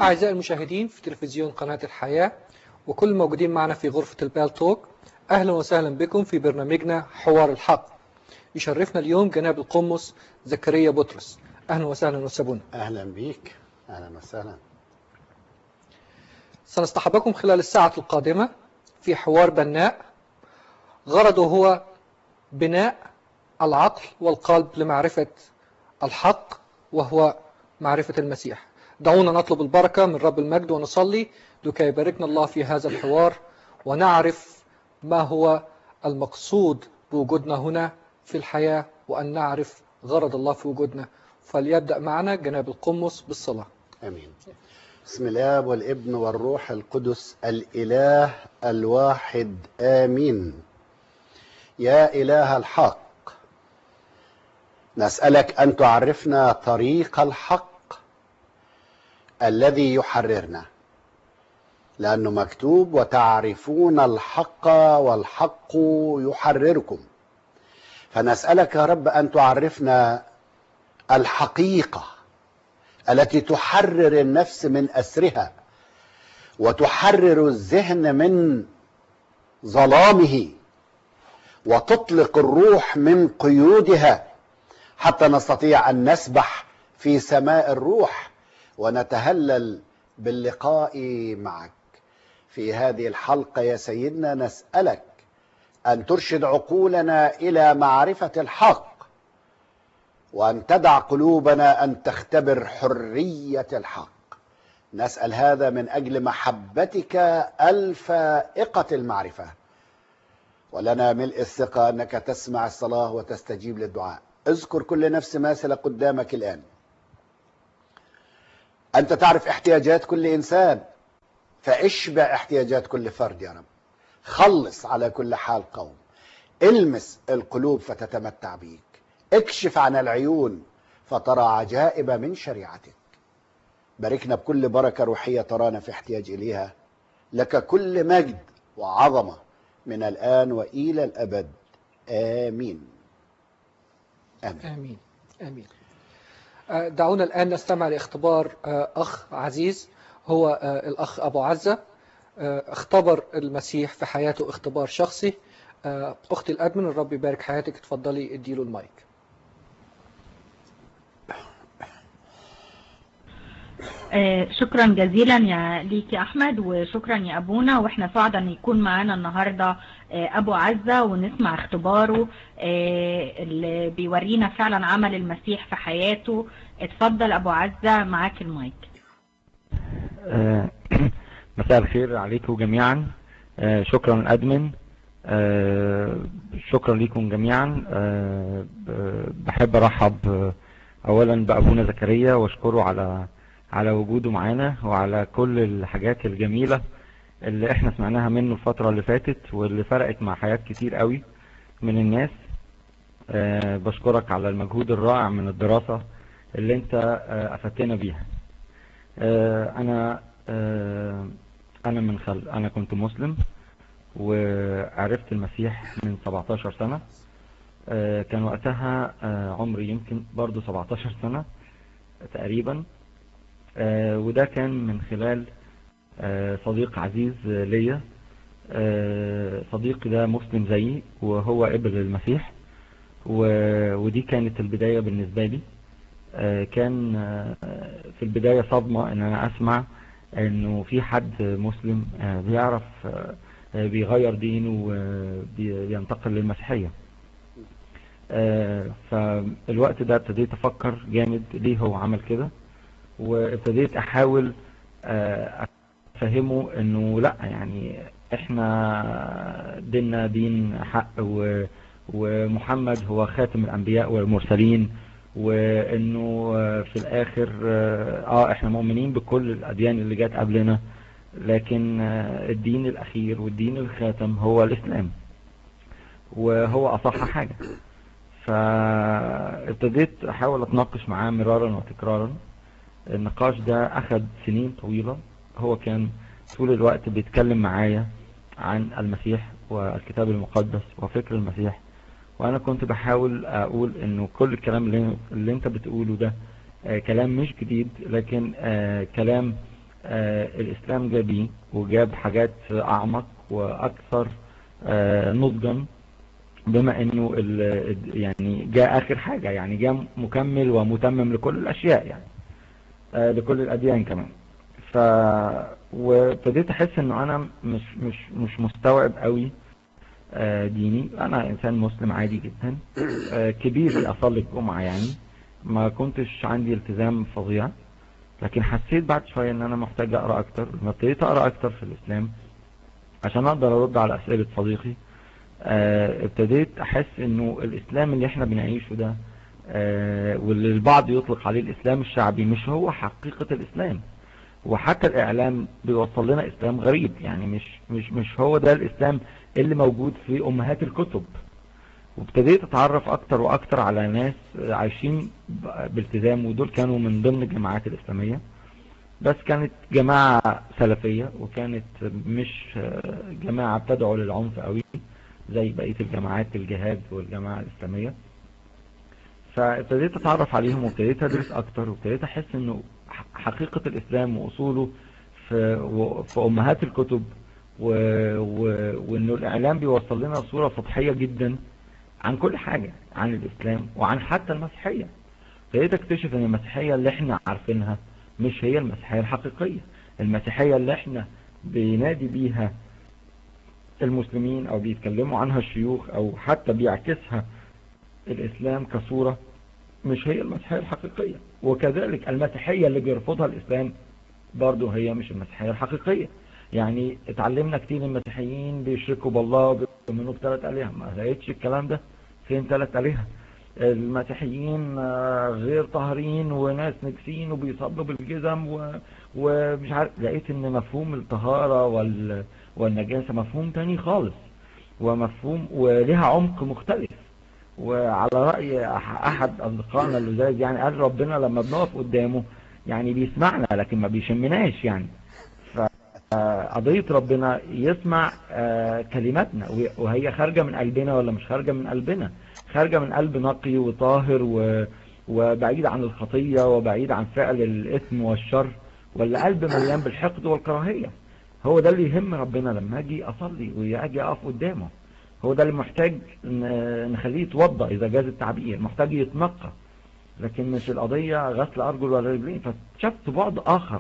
أعزائي المشاهدين في تلفزيون قناة الحياة وكل الموجودين معنا في غرفة البال توك أهلا وسهلا بكم في برنامجنا حوار الحق يشرفنا اليوم جناب القمص زكريا بطرس أهلا وسهلا وسابونا أهلا بيك أهلا وسهلا سنصطحبكم خلال الساعة القادمة في حوار بناء غرضه هو بناء العقل والقلب لمعرفة الحق وهو معرفة المسيح دعونا نطلب البركة من رب المجد ونصلي لكي يباركنا الله في هذا الحوار ونعرف ما هو المقصود بوجودنا هنا في الحياة وأن نعرف غرض الله في وجودنا فليبدأ معنا جناب القمص بالصلاة أمين بسم الله والابن والروح القدس الإله الواحد آمين يا إله الحق نسألك أن تعرفنا طريق الحق الذي يحررنا لأنه مكتوب وتعرفون الحق والحق يحرركم فنسألك يا رب أن تعرفنا الحقيقة التي تحرر النفس من أسرها وتحرر الذهن من ظلامه وتطلق الروح من قيودها حتى نستطيع أن نسبح في سماء الروح ونتهلل باللقاء معك في هذه الحلقة يا سيدنا نسألك أن ترشد عقولنا إلى معرفة الحق وأن تدع قلوبنا أن تختبر حرية الحق نسأل هذا من أجل محبتك الفائقة المعرفة ولنا ملء الثقة أنك تسمع الصلاة وتستجيب للدعاء اذكر كل نفس ماثلة قدامك الآن أنت تعرف احتياجات كل إنسان فاشبع احتياجات كل فرد يا رب خلص على كل حال قوم المس القلوب فتتمتع بيك اكشف عن العيون فترى عجائب من شريعتك باركنا بكل بركة روحية ترانا في احتياج إليها لك كل مجد وعظمة من الآن وإلى الأبد آمين آمين آمين, آمين. دعونا الآن نستمع لاختبار أخ عزيز هو الأخ أبو عزة اختبر المسيح في حياته اختبار شخصي أختي الأدمن الرب يبارك حياتك اتفضلي اديله المايك شكرا جزيلا يا ليك يا احمد وشكرا يا ابونا واحنا سعد ان يكون معانا النهارده ابو عزه ونسمع اختباره اللي بيورينا فعلا عمل المسيح في حياته اتفضل ابو عزه معاك المايك مساء الخير عليكم جميعا شكرا ادمن شكرا لكم جميعا بحب ارحب اولا بابونا زكريا واشكره على على وجوده معانا وعلى كل الحاجات الجميلة اللي احنا سمعناها منه الفترة اللي فاتت واللي فرقت مع حياة كتير قوي من الناس أه بشكرك على المجهود الرائع من الدراسة اللي انت أه افدتنا بيها أه انا انا من خل... انا كنت مسلم وعرفت المسيح من 17 سنة كان وقتها عمري يمكن برضو 17 سنة تقريبا آه وده كان من خلال آه صديق عزيز ليا آه صديقي ده مسلم زيي وهو قبل المسيح ودي كانت البداية بالنسبة لي كان في البداية صدمة ان انا اسمع انه في حد مسلم بيعرف بيغير دينه وبينتقل للمسيحية فالوقت ده ابتديت افكر جامد ليه هو عمل كده وابتديت احاول افهمه انه لا يعني احنا ديننا دين حق ومحمد هو خاتم الانبياء والمرسلين وانه في الاخر اه احنا مؤمنين بكل الاديان اللي جت قبلنا لكن الدين الاخير والدين الخاتم هو الاسلام وهو اصح حاجة فابتديت احاول اتناقش معاه مرارا وتكرارا النقاش ده اخد سنين طويلة هو كان طول الوقت بيتكلم معايا عن المسيح والكتاب المقدس وفكر المسيح وانا كنت بحاول اقول انه كل الكلام اللي, اللي انت بتقوله ده آه كلام مش جديد لكن آه كلام آه، الإسلام جابيه وجاب حاجات أعمق وأكثر آه، نضجا بما انه ال- يعني جاء اخر حاجة يعني جاء مكمل ومتمم لكل الاشياء يعني آه، لكل الاديان كمان ف وابتديت احس انه انا مش مش مش مستوعب قوي آه، ديني انا انسان مسلم عادي جدا آه، كبير اصلي الجمعة يعني ما كنتش عندي التزام فظيع لكن حسيت بعد شوية ان انا محتاج اقرا اكتر لما ابتديت اقرا اكتر في الاسلام عشان اقدر ارد على اسئلة صديقي آه، ابتديت احس انه الاسلام اللي احنا بنعيشه ده آه، واللي البعض يطلق عليه الاسلام الشعبي مش هو حقيقة الاسلام وحتى الاعلام بيوصل لنا اسلام غريب يعني مش مش مش هو ده الاسلام اللي موجود في امهات الكتب وابتديت اتعرف اكتر واكتر على ناس عايشين ب- بالتزام ودول كانوا من ضمن الجماعات الاسلامية بس كانت جماعة سلفية وكانت مش آه، جماعة بتدعو للعنف قوي زي بقية الجماعات الجهاد والجماعة الإسلامية فابتديت أتعرف عليهم وابتديت أدرس أكتر وابتديت أحس إنه ح- حقيقة الإسلام وأصوله في, و- في أمهات الكتب و... و... وإنه الإعلام بيوصل لنا صورة سطحية جدا عن كل حاجة عن الإسلام وعن حتى المسيحية ابتديت أكتشف إن المسيحية اللي إحنا عارفينها مش هي المسيحية الحقيقية المسيحية اللي إحنا بينادي بيها المسلمين او بيتكلموا عنها الشيوخ او حتى بيعكسها الاسلام كصورة مش هي المسيحية الحقيقية وكذلك المسيحية اللي بيرفضها الاسلام برضو هي مش المسيحية الحقيقية يعني اتعلمنا كتير المسيحيين بيشركوا بالله وبيؤمنوا بثلاث آلهة ما لقيتش الكلام ده فين ثلاث آلهة المسيحيين آه، غير طاهرين وناس نجسين وبيصلوا بالجزم و... ومش عارف لقيت ان مفهوم الطهارة وال... والنجاسة مفهوم تاني خالص ومفهوم ولها عمق مختلف وعلى رأي أح- أحد أصدقائنا اللزاز يعني قال ربنا لما بنقف قدامه يعني بيسمعنا لكن ما بيشمناش يعني فقضية ربنا يسمع آه، كلماتنا وهي- وهي خارجة من قلبنا ولا مش خارجة من قلبنا خارجة من قلب نقي وطاهر و... وبعيد عن الخطية وبعيد عن فعل الإثم والشر ولا قلب مليان بالحقد والكراهية هو ده اللي يهم ربنا لما اجي اصلي واجي اقف قدامه هو ده اللي محتاج ن- نخليه يتوضا اذا جاز التعبير محتاج يتنقى لكن مش القضية غسل ارجل ولا رجلين فشفت بعد اخر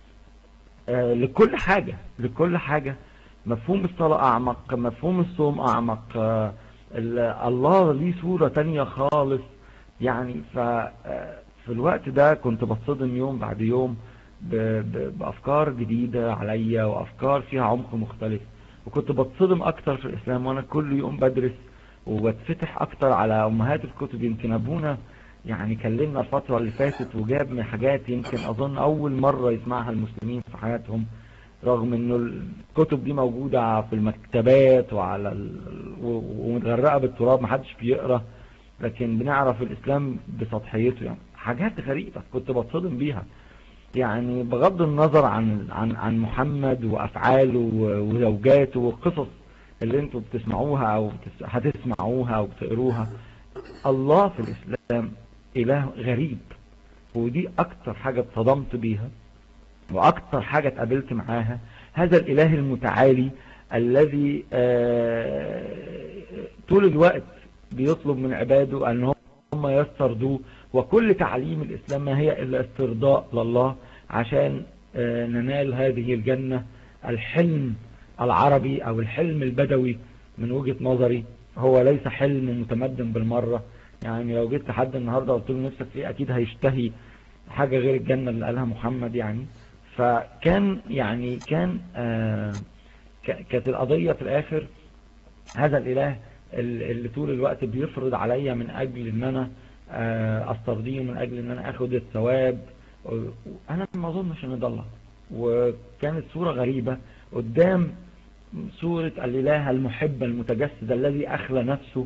آه، لكل حاجة لكل حاجة مفهوم الصلاة اعمق مفهوم الصوم اعمق آه، ال- الله ليه صورة تانية خالص يعني ف آه، في الوقت ده كنت بتصدم يوم بعد يوم ب- ب- بأفكار جديدة عليا وأفكار فيها عمق مختلف وكنت بتصدم أكتر في الإسلام وأنا كل يوم بدرس وبتفتح أكتر على أمهات الكتب يمكن أبونا يعني كلمنا الفترة اللي فاتت وجاب من حاجات يمكن أظن أول مرة يسمعها المسلمين في حياتهم رغم انه الكتب دي موجودة في المكتبات وعلى ال... و- ومتغرقة بالتراب محدش بيقرأ لكن بنعرف الإسلام بسطحيته يعني حاجات غريبة كنت بتصدم بيها يعني بغض النظر عن عن عن محمد وافعاله و- وزوجاته والقصص اللي انتوا بتسمعوها او بتس- هتسمعوها او بتقروها الله في الاسلام اله غريب ودي اكتر حاجة اتصدمت بيها واكتر حاجة اتقابلت معاها هذا الاله المتعالي الذي آه، طول الوقت بيطلب من عباده ان هم يسترضوه وكل تعليم الإسلام ما هي إلا استرضاء لله عشان آه، ننال هذه الجنة الحلم العربي أو الحلم البدوي من وجهة نظري هو ليس حلم متمدن بالمرة يعني لو جيت لحد النهاردة قلت له نفسك فيه أكيد هيشتهي حاجة غير الجنة اللي قالها محمد يعني فكان يعني كان آه، ك- كانت القضية في الآخر هذا الإله ال- اللي طول الوقت بيفرض عليا من أجل إن أنا آه، أسترضيه من أجل إن أنا أخد الثواب و- أنا ما أظنش إن ده الله وكانت صورة غريبة قدام صورة الإله المحب المتجسد الذي أخلى نفسه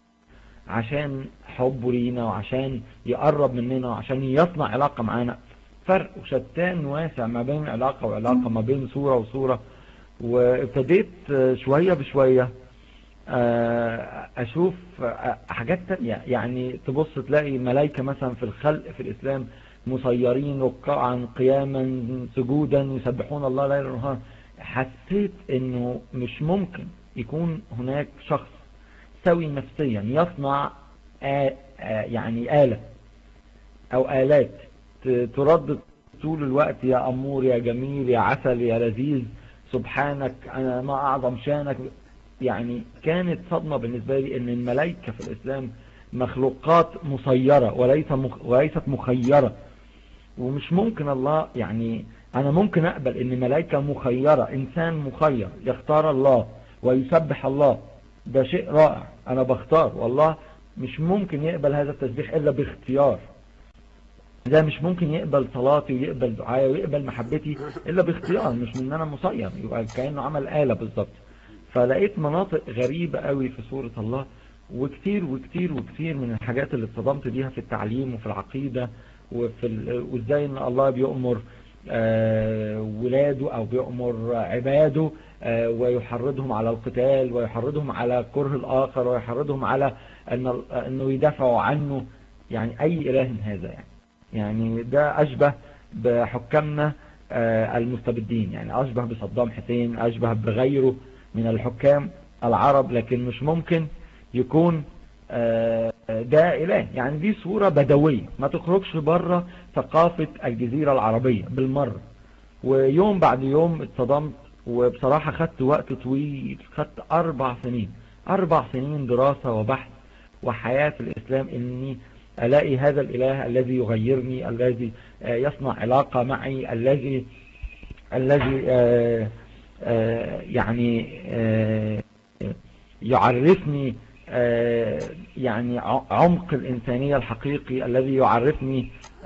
عشان حبه لينا وعشان يقرب مننا وعشان يصنع علاقة معانا فرق وشتان واسع ما بين علاقة وعلاقة ما بين صورة وصورة وابتديت آه، شوية بشوية آه، اشوف آه، حاجات تانية يعني تبص تلاقي ملايكة مثلا في الخلق في الاسلام مسيرين ركعا قياما سجودا يسبحون الله ليلا ونهارا حسيت انه مش ممكن يكون هناك شخص سوي نفسيا يصنع آ... آ... يعني آلة او آلات ت- تردد طول الوقت يا أمور يا جميل يا عسل يا لذيذ سبحانك أنا ما أعظم شانك يعني كانت صدمة بالنسبة لي ان الملائكة في الإسلام مخلوقات مسيرة وليس مخ... وليست مخيرة ومش ممكن الله يعني أنا ممكن أقبل ان ملائكة مخيرة إنسان مخير يختار الله ويسبح الله ده شيء رائع أنا بختار والله مش ممكن يقبل هذا التسبيح إلا باختيار ده مش ممكن يقبل صلاتي ويقبل دعائي ويقبل محبتي إلا باختيار مش من ان انا مسير يبقى كأنه عمل آلة بالظبط فلقيت مناطق غريبة قوي في سورة الله وكتير وكتير وكتير من الحاجات اللي اتصدمت بيها في التعليم وفي العقيدة وفي ال... وازاي ان الله بيؤمر آه ولاده او بيؤمر عباده آه ويحرضهم على القتال ويحرضهم على كره الاخر ويحرضهم على ان انه يدافعوا عنه يعني اي اله هذا يعني يعني ده أشبه بحكامنا المستبدين يعني أشبه بصدام حسين أشبه بغيره من الحكام العرب لكن مش ممكن يكون ده إله يعني دي صورة بدوية ما تخرجش بره ثقافة الجزيرة العربية بالمرة ويوم بعد يوم اتصدمت وبصراحة خدت وقت طويل خدت أربع سنين أربع سنين دراسة وبحث وحياة في الإسلام إني ألاقي هذا الإله الذي يغيرني الذي يصنع علاقة معي الذي الذي يعني يعرفني يعني عمق الإنسانية الحقيقي الذي يعرفني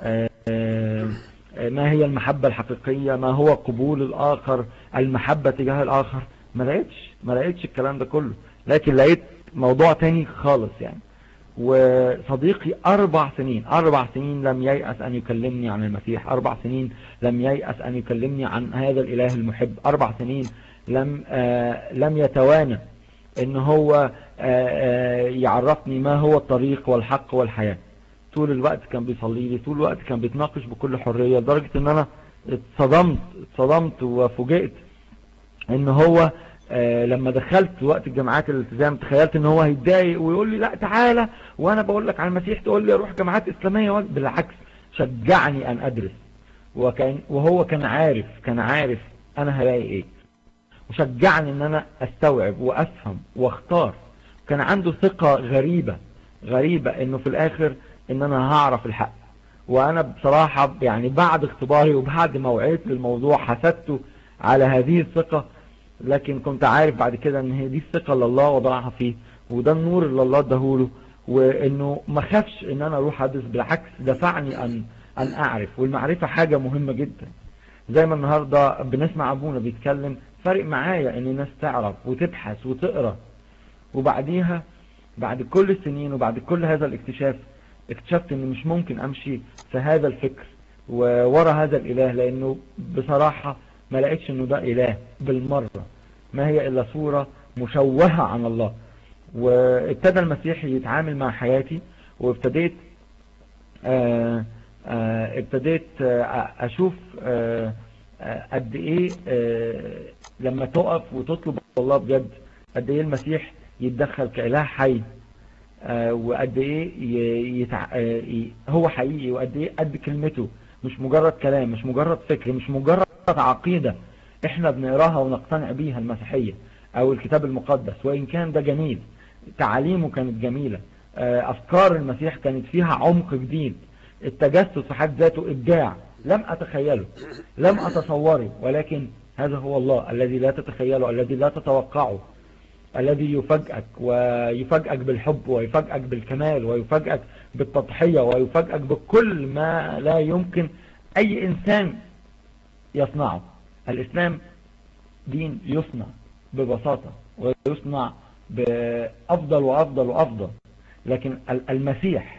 ما هي المحبة الحقيقية ما هو قبول الآخر المحبة تجاه الآخر ما لقيتش ما لقيتش الكلام ده كله لكن لقيت موضوع تاني خالص يعني وصديقي أربع سنين أربع سنين لم ييأس أن يكلمني عن المسيح أربع سنين لم ييأس أن يكلمني عن هذا الإله المحب أربع سنين لم آه لم يتوانى إن هو آه آه يعرفني ما هو الطريق والحق والحياة طول الوقت كان بيصلي لي طول الوقت كان بيتناقش بكل حرية لدرجة إن أنا اتصدمت اتصدمت وفوجئت إن هو آه لما دخلت وقت الجامعات الالتزام تخيلت ان هو هيتضايق ويقول لي لا تعالى وانا بقول لك على المسيح تقول لي اروح جامعات اسلاميه بالعكس شجعني ان ادرس وكان وهو كان عارف كان عارف انا هلاقي ايه وشجعني ان انا استوعب وافهم واختار كان عنده ثقة غريبة غريبة انه في الاخر ان انا هعرف الحق وانا بصراحة يعني بعد اختباري وبعد ما وعيت للموضوع حسدته على هذه الثقة لكن كنت عارف بعد كده ان هي دي الثقة اللي الله وضعها فيه وده النور اللي الله اداهوله وانه ما خافش ان انا اروح ادرس بالعكس دفعني ان ان اعرف والمعرفة حاجة مهمة جدا زي ما النهاردة بنسمع ابونا بيتكلم فارق معايا ان الناس تعرف وتبحث وتقرأ وبعديها بعد كل السنين وبعد كل هذا الاكتشاف اكتشفت ان مش ممكن امشي في هذا الفكر وورا هذا الاله لانه بصراحة ما لقيتش انه ده اله بالمرة ما هي الا صورة مشوهة عن الله وابتدى المسيح يتعامل مع حياتي وابتديت آآ آآ ابتديت آآ اشوف قد ايه لما تقف وتطلب الله بجد قد ايه المسيح يتدخل كإله حي وقد ايه يتع... هو حقيقي وقد ايه قد كلمته مش مجرد كلام مش مجرد فكر مش مجرد عقيدة احنا بنقراها ونقتنع بيها المسيحية او الكتاب المقدس وان كان ده جميل تعاليمه كانت جميلة افكار المسيح كانت فيها عمق جديد التجسد في حد ذاته ابداع لم اتخيله لم اتصوره ولكن هذا هو الله الذي لا تتخيله الذي لا تتوقعه الذي يفاجئك ويفاجئك بالحب ويفاجئك بالكمال ويفاجئك بالتضحية ويفاجئك بكل ما لا يمكن أي إنسان يصنعه الإسلام دين يصنع ببساطة ويصنع بأفضل وأفضل وأفضل لكن المسيح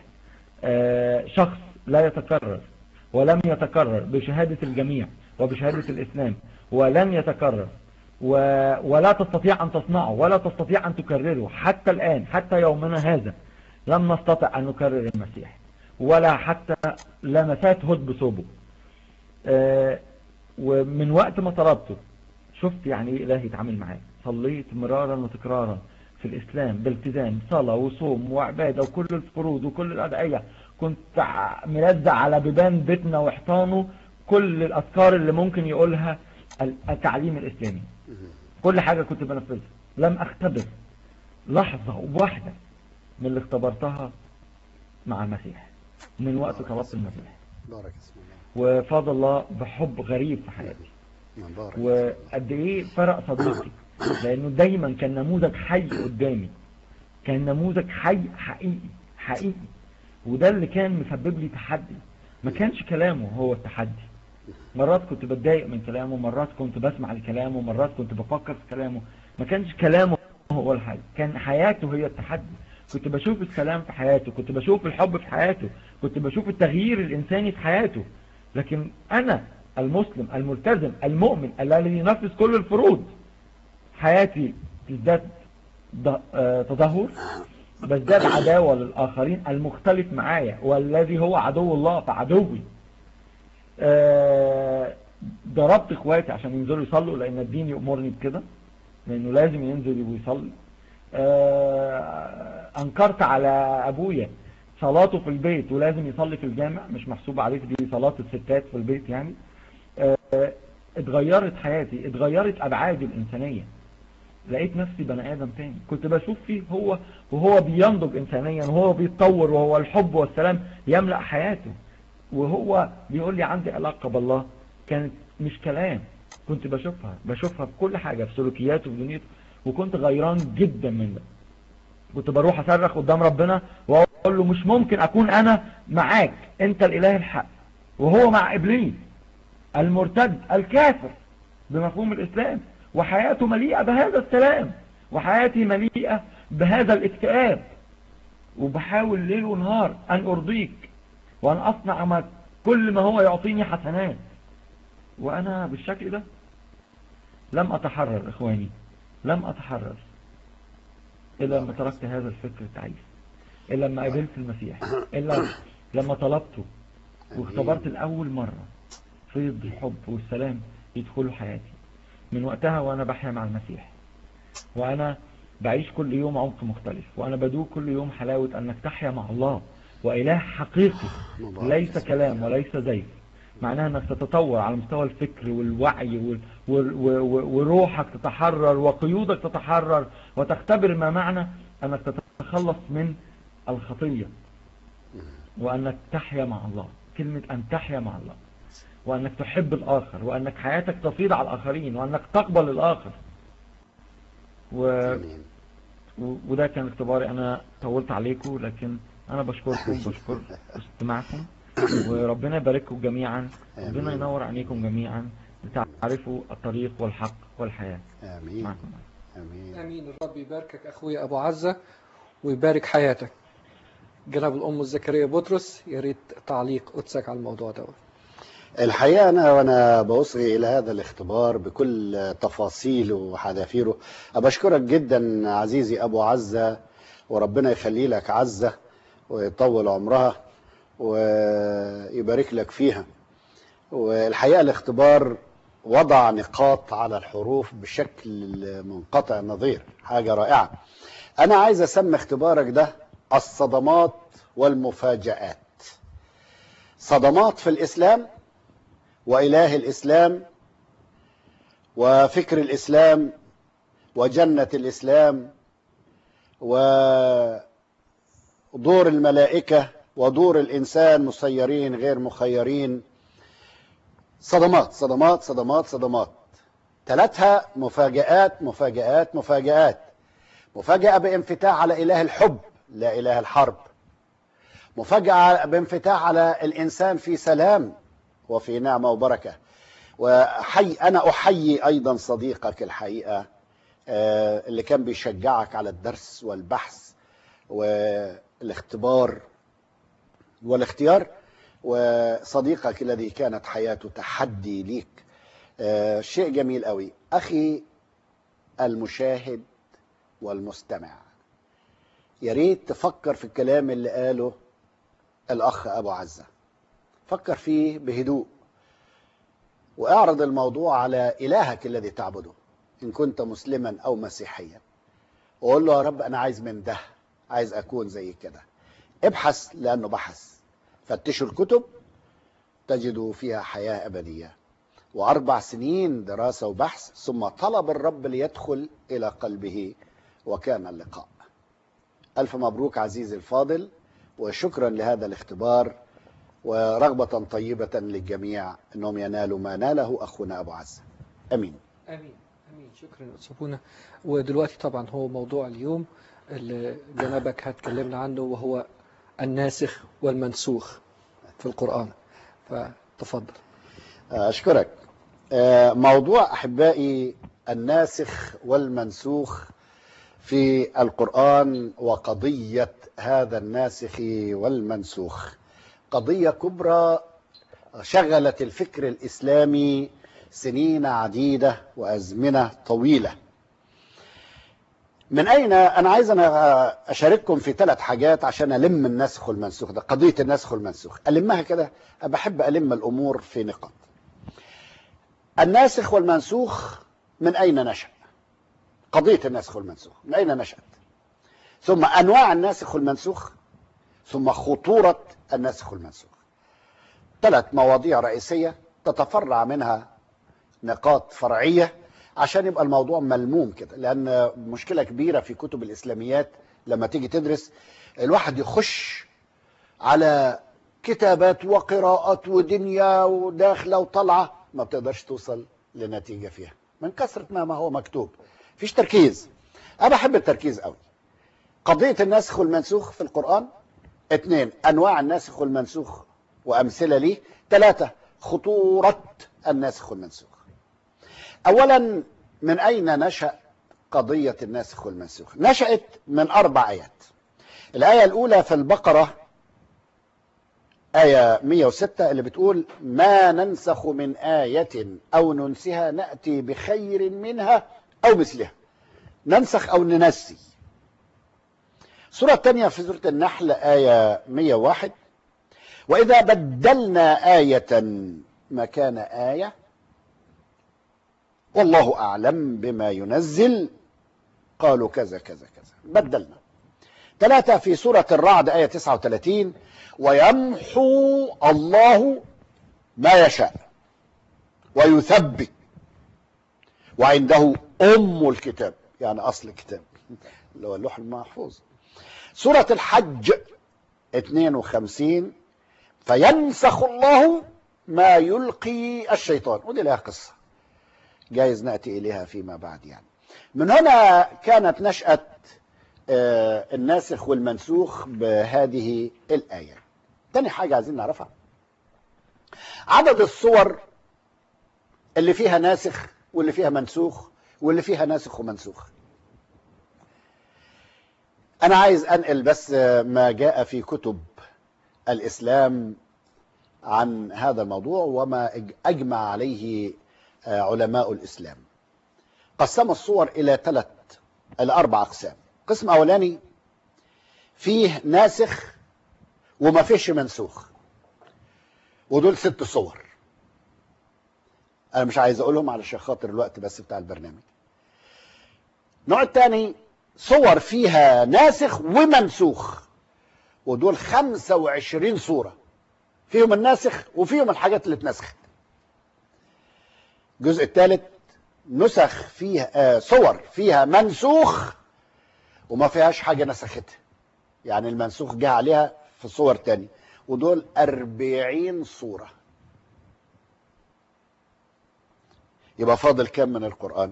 شخص لا يتكرر ولم يتكرر بشهادة الجميع وبشهادة الإسلام ولن يتكرر و... ولا تستطيع أن تصنعه ولا تستطيع أن تكرره حتى الآن حتى يومنا هذا لم نستطع أن نكرر المسيح ولا حتى لمسات هد بثوبه آه، ومن وقت ما طلبته شفت يعني ايه إلهي يتعامل معاك صليت مرارا وتكرارا في الإسلام بالتزام صلاة وصوم وعبادة وكل الفروض وكل الأدعية كنت ع- ملزق على بيبان بيتنا وحيطانه كل الأذكار اللي ممكن يقولها ال- التعليم الإسلامي كل حاجة كنت بنفذها لم أختبر لحظة واحدة من اللي اختبرتها مع المسيح من وقت طلبت المسيح بارك اسم الله وفضل الله بحب غريب في حياتي مبارك وقد ايه فرق صديقي لانه دايما كان نموذج حي قدامي كان نموذج حي حقيقي حقيقي وده اللي كان مسبب لي تحدي ما كانش كلامه هو التحدي مرات كنت بتضايق من كلامه مرات كنت بسمع لكلامه مرات كنت بفكر في كلامه ما كانش كلامه هو الحل كان حياته هي التحدي كنت بشوف السلام في حياته كنت بشوف الحب في حياته كنت بشوف التغيير الإنساني في حياته لكن أنا المسلم الملتزم المؤمن الذي ينفذ كل الفروض حياتي تزداد ض- آه، تدهور بزداد عداوة للآخرين المختلف معايا والذي هو عدو الله فعدوي آه، ضربت اخواتي عشان ينزلوا يصلوا لان الدين يأمرني بكده لانه لازم ينزل ويصلي آه، انكرت على ابويا صلاته في البيت ولازم يصلي في الجامع مش محسوب عليه دي صلاة الستات في البيت يعني آه، اتغيرت حياتي اتغيرت ابعادي الانسانية لقيت نفسي بني ادم تاني كنت بشوف فيه هو وهو بينضج انسانيا وهو بيتطور وهو الحب والسلام يملأ حياته وهو بيقول لي عندي علاقة بالله كانت مش كلام كنت بشوفها بشوفها في كل حاجة في سلوكياته في دنيته وكنت غيران جدا من ده كنت بروح اصرخ قدام ربنا واقول له مش ممكن اكون انا معاك انت الاله الحق وهو مع ابليس المرتد الكافر بمفهوم الاسلام وحياته مليئة بهذا السلام وحياتي مليئة بهذا الاكتئاب وبحاول ليل ونهار ان ارضيك وان اصنع ما كل ما هو يعطيني حسنات وانا بالشكل ده لم اتحرر اخواني لم اتحرر الا لما تركت هذا الفكر التعيس الا لما قابلت المسيح الا لما طلبته واختبرت الاول مرة فيض الحب والسلام يدخلوا حياتي من وقتها وانا بحيا مع المسيح وانا بعيش كل يوم عمق مختلف وانا بدوق كل يوم حلاوة انك تحيا مع الله واله حقيقي ليس كلام وليس زيف معناها انك تتطور على مستوى الفكر والوعي وال- وال- و- و- وروحك تتحرر وقيودك تتحرر وتختبر ما معنى انك تتخلص من الخطية وانك تحيا مع الله كلمة ان تحيا مع الله وانك تحب الاخر وانك حياتك تفيض على الاخرين وانك تقبل الاخر و... امين و- وده كان اختباري انا طولت عليكم لكن انا بشكركم بشكر استماعكم وربنا يبارككم جميعا ربنا آمين. ينور عينيكم جميعا لتعرفوا الطريق والحق والحياة امين معكم امين امين الرب يباركك اخويا ابو عزه ويبارك حياتك جناب الام الزكريا بطرس يا ريت تعليق قدسك على الموضوع ده الحقيقة أنا وأنا بوصغي إلى هذا الاختبار بكل تفاصيله وحذافيره أبشكرك جدا عزيزي أبو عزة وربنا يخلي لك عزة ويطول عمرها ويبارك لك فيها والحقيقة الاختبار وضع نقاط على الحروف بشكل منقطع النظير حاجة رائعة أنا عايز أسمي اختبارك ده الصدمات والمفاجآت صدمات في الإسلام وإله الإسلام وفكر الإسلام وجنة الإسلام ودور الملائكة ودور الإنسان مسيرين غير مخيرين صدمات صدمات صدمات صدمات ثلاثها مفاجآت مفاجآت مفاجآت مفاجأة بانفتاح على إله الحب لا إله الحرب مفاجأة بانفتاح على الإنسان في سلام وفي نعمة وبركة وحي أنا أحيي أيضا صديقك الحقيقة آه، اللي كان بيشجعك على الدرس والبحث والاختبار والاختيار وصديقك الذي كانت حياته تحدي ليك آه، شيء جميل قوي أخي المشاهد والمستمع يا ريت تفكر في الكلام اللي قاله الأخ أبو عزة فكر فيه بهدوء واعرض الموضوع على إلهك الذي تعبده إن كنت مسلما أو مسيحيا وقول له يا رب أنا عايز من ده عايز أكون زي كده ابحث لأنه بحث فتشوا الكتب تجدوا فيها حياة أبدية وأربع سنين دراسة وبحث ثم طلب الرب ليدخل إلى قلبه وكان اللقاء ألف مبروك عزيزي الفاضل وشكرا لهذا الاختبار ورغبة طيبة للجميع أنهم ينالوا ما ناله أخونا أبو عزة أمين امين امين شكرا استاذ بونا ودلوقتي طبعا هو موضوع اليوم اللي جنابك هتكلمنا عنه وهو الناسخ والمنسوخ في القرآن فتفضل أشكرك آه، موضوع أحبائي الناسخ والمنسوخ في القرآن وقضية هذا الناسخ والمنسوخ قضية كبرى شغلت الفكر الإسلامي سنين عديدة وأزمنة طويلة من أين أنا عايز أنا أشارككم في ثلاث حاجات عشان ألم النسخ والمنسوخ ده قضية النسخ والمنسوخ ألمها كده بحب ألم الأمور في نقاط الناسخ والمنسوخ من أين نشأ قضية الناسخ والمنسوخ من أين نشأت ثم أنواع الناسخ والمنسوخ ثم خطورة الناسخ والمنسوخ ثلاث مواضيع رئيسية تتفرع منها نقاط فرعية عشان يبقى الموضوع ملموم كده لأن مشكلة كبيرة في كتب الإسلاميات لما تيجي تدرس الواحد يخش على كتابات وقراءات ودنيا وداخلة وطلعة ما بتقدرش توصل لنتيجة فيها من كثرة ما ما هو مكتوب فيش تركيز أنا بحب التركيز قوي قضية الناسخ والمنسوخ في القرآن اثنين أنواع الناسخ والمنسوخ وأمثلة ليه ثلاثة خطورة الناسخ والمنسوخ أولا من أين نشأ قضية الناسخ والمنسوخ نشأت من أربع آيات الآية الأولى في البقرة آية 106 اللي بتقول ما ننسخ من آية أو ننسها نأتي بخير منها أو مثلها ننسخ أو ننسي السورة الثانية في سورة النحل آية 101 وإذا بدلنا آية مكان آية والله أعلم بما ينزل قالوا كذا كذا كذا بدلنا ثلاثة في سورة الرعد آية 39 ويمحو الله ما يشاء ويثبت وعنده أم الكتاب يعني أصل الكتاب اللي هو اللوح المحفوظ سورة الحج 52 فينسخ الله ما يلقي الشيطان ودي لها قصة جايز نأتي إليها فيما بعد يعني من هنا كانت نشأة آه، الناسخ والمنسوخ بهذه الآية تاني حاجة عايزين نعرفها عدد الصور اللي فيها ناسخ واللي فيها منسوخ واللي فيها ناسخ ومنسوخ أنا عايز أنقل بس ما جاء في كتب الإسلام عن هذا الموضوع وما أجمع عليه علماء الإسلام قسم الصور إلى ثلاث إلى أربع أقسام قسم أولاني فيه ناسخ وما فيش منسوخ ودول ست صور أنا مش عايز أقولهم علشان خاطر الوقت بس بتاع البرنامج النوع الثاني صور فيها ناسخ ومنسوخ ودول 25 صورة فيهم الناسخ وفيهم الحاجات اللي اتنسخت الجزء الثالث نسخ فيها آه صور فيها منسوخ وما فيهاش حاجة نسختها يعني المنسوخ جه عليها في صور تاني ودول أربعين صورة يبقى فاضل كم من القرآن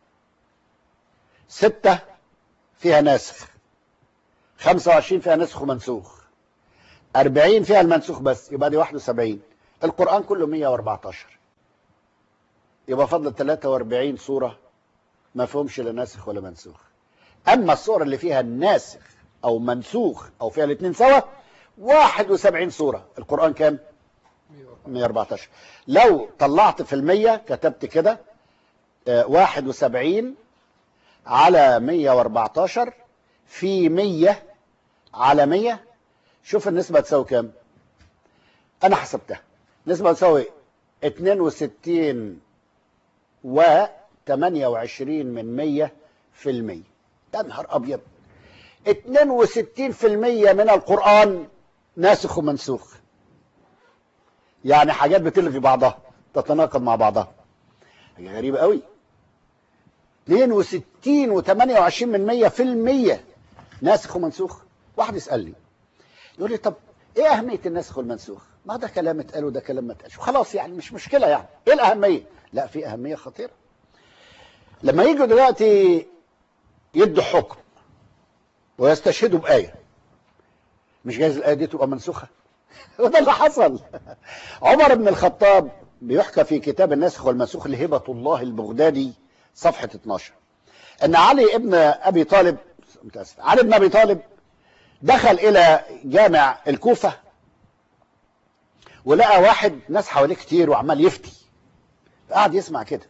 ستة فيها ناسخ خمسة وعشرين فيها نسخ ومنسوخ أربعين فيها المنسوخ بس يبقى دي واحد وسبعين القرآن كله مية واربعتاشر يبقى فضل 43 صورة ما فيهمش لا ناسخ ولا منسوخ أما الصور اللي فيها ناسخ أو منسوخ أو فيها الاثنين سوا 71 صورة القرآن كام 114 لو طلعت في المية كتبت كده آه، 71 على 114 في 100 على 100 شوف النسبة تساوي كام انا حسبتها نسبة تساوي 62 و 28 من 100 في المية ده نهار ابيض 62% من القرآن ناسخ ومنسوخ يعني حاجات بتلغي بعضها تتناقض مع بعضها حاجة غريبة قوي 62 و28 من 100 في المية ناسخ ومنسوخ واحد يسألني يقول لي طب ايه اهمية الناسخ والمنسوخ ما ده كلام اتقال وده كلام ما اتقالش خلاص يعني مش مشكلة يعني ايه الاهمية لا في اهمية خطيرة لما يجوا دلوقتي يدوا حكم ويستشهدوا بآية مش جايز الآية دي تبقى منسوخة وده اللي حصل عمر بن الخطاب بيحكى في كتاب الناسخ والمنسوخ لهبة الله البغدادي صفحة 12 ان علي ابن ابي طالب متاسف علي ابن ابي طالب دخل الى جامع الكوفة ولقى واحد ناس حواليه كتير وعمال يفتي قعد يسمع كده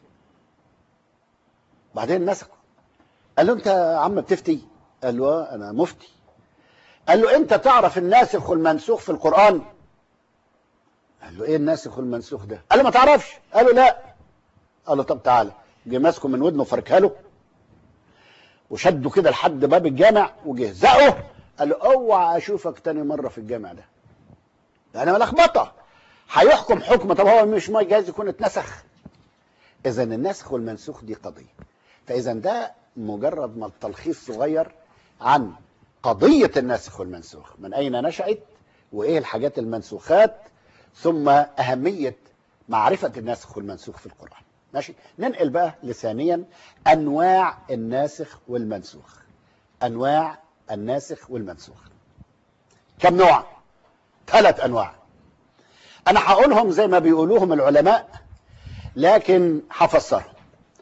بعدين مسكه قال له انت يا عم بتفتي قال له آه، انا مفتي قال له انت تعرف الناسخ والمنسوخ في القرآن قال له ايه الناسخ والمنسوخ ده قال له ما تعرفش قال له لا قال له طب تعالى جه ماسكه من ودنه وفركها له وشده كده لحد باب الجامع وجه زقه قال له اوعى اشوفك تاني مره في الجامع ده ده انا ملخبطه هيحكم حكم طب هو مش ما جايز يكون اتنسخ اذا النسخ والمنسوخ دي قضيه فاذا ده مجرد ما تلخيص صغير عن قضيه الناسخ والمنسوخ من اين نشات وايه الحاجات المنسوخات ثم اهميه معرفه الناسخ والمنسوخ في القران ماشي ننقل بقى لثانيا انواع الناسخ والمنسوخ انواع الناسخ والمنسوخ كم نوع ثلاث انواع انا هقولهم زي ما بيقولوهم العلماء لكن هفسرهم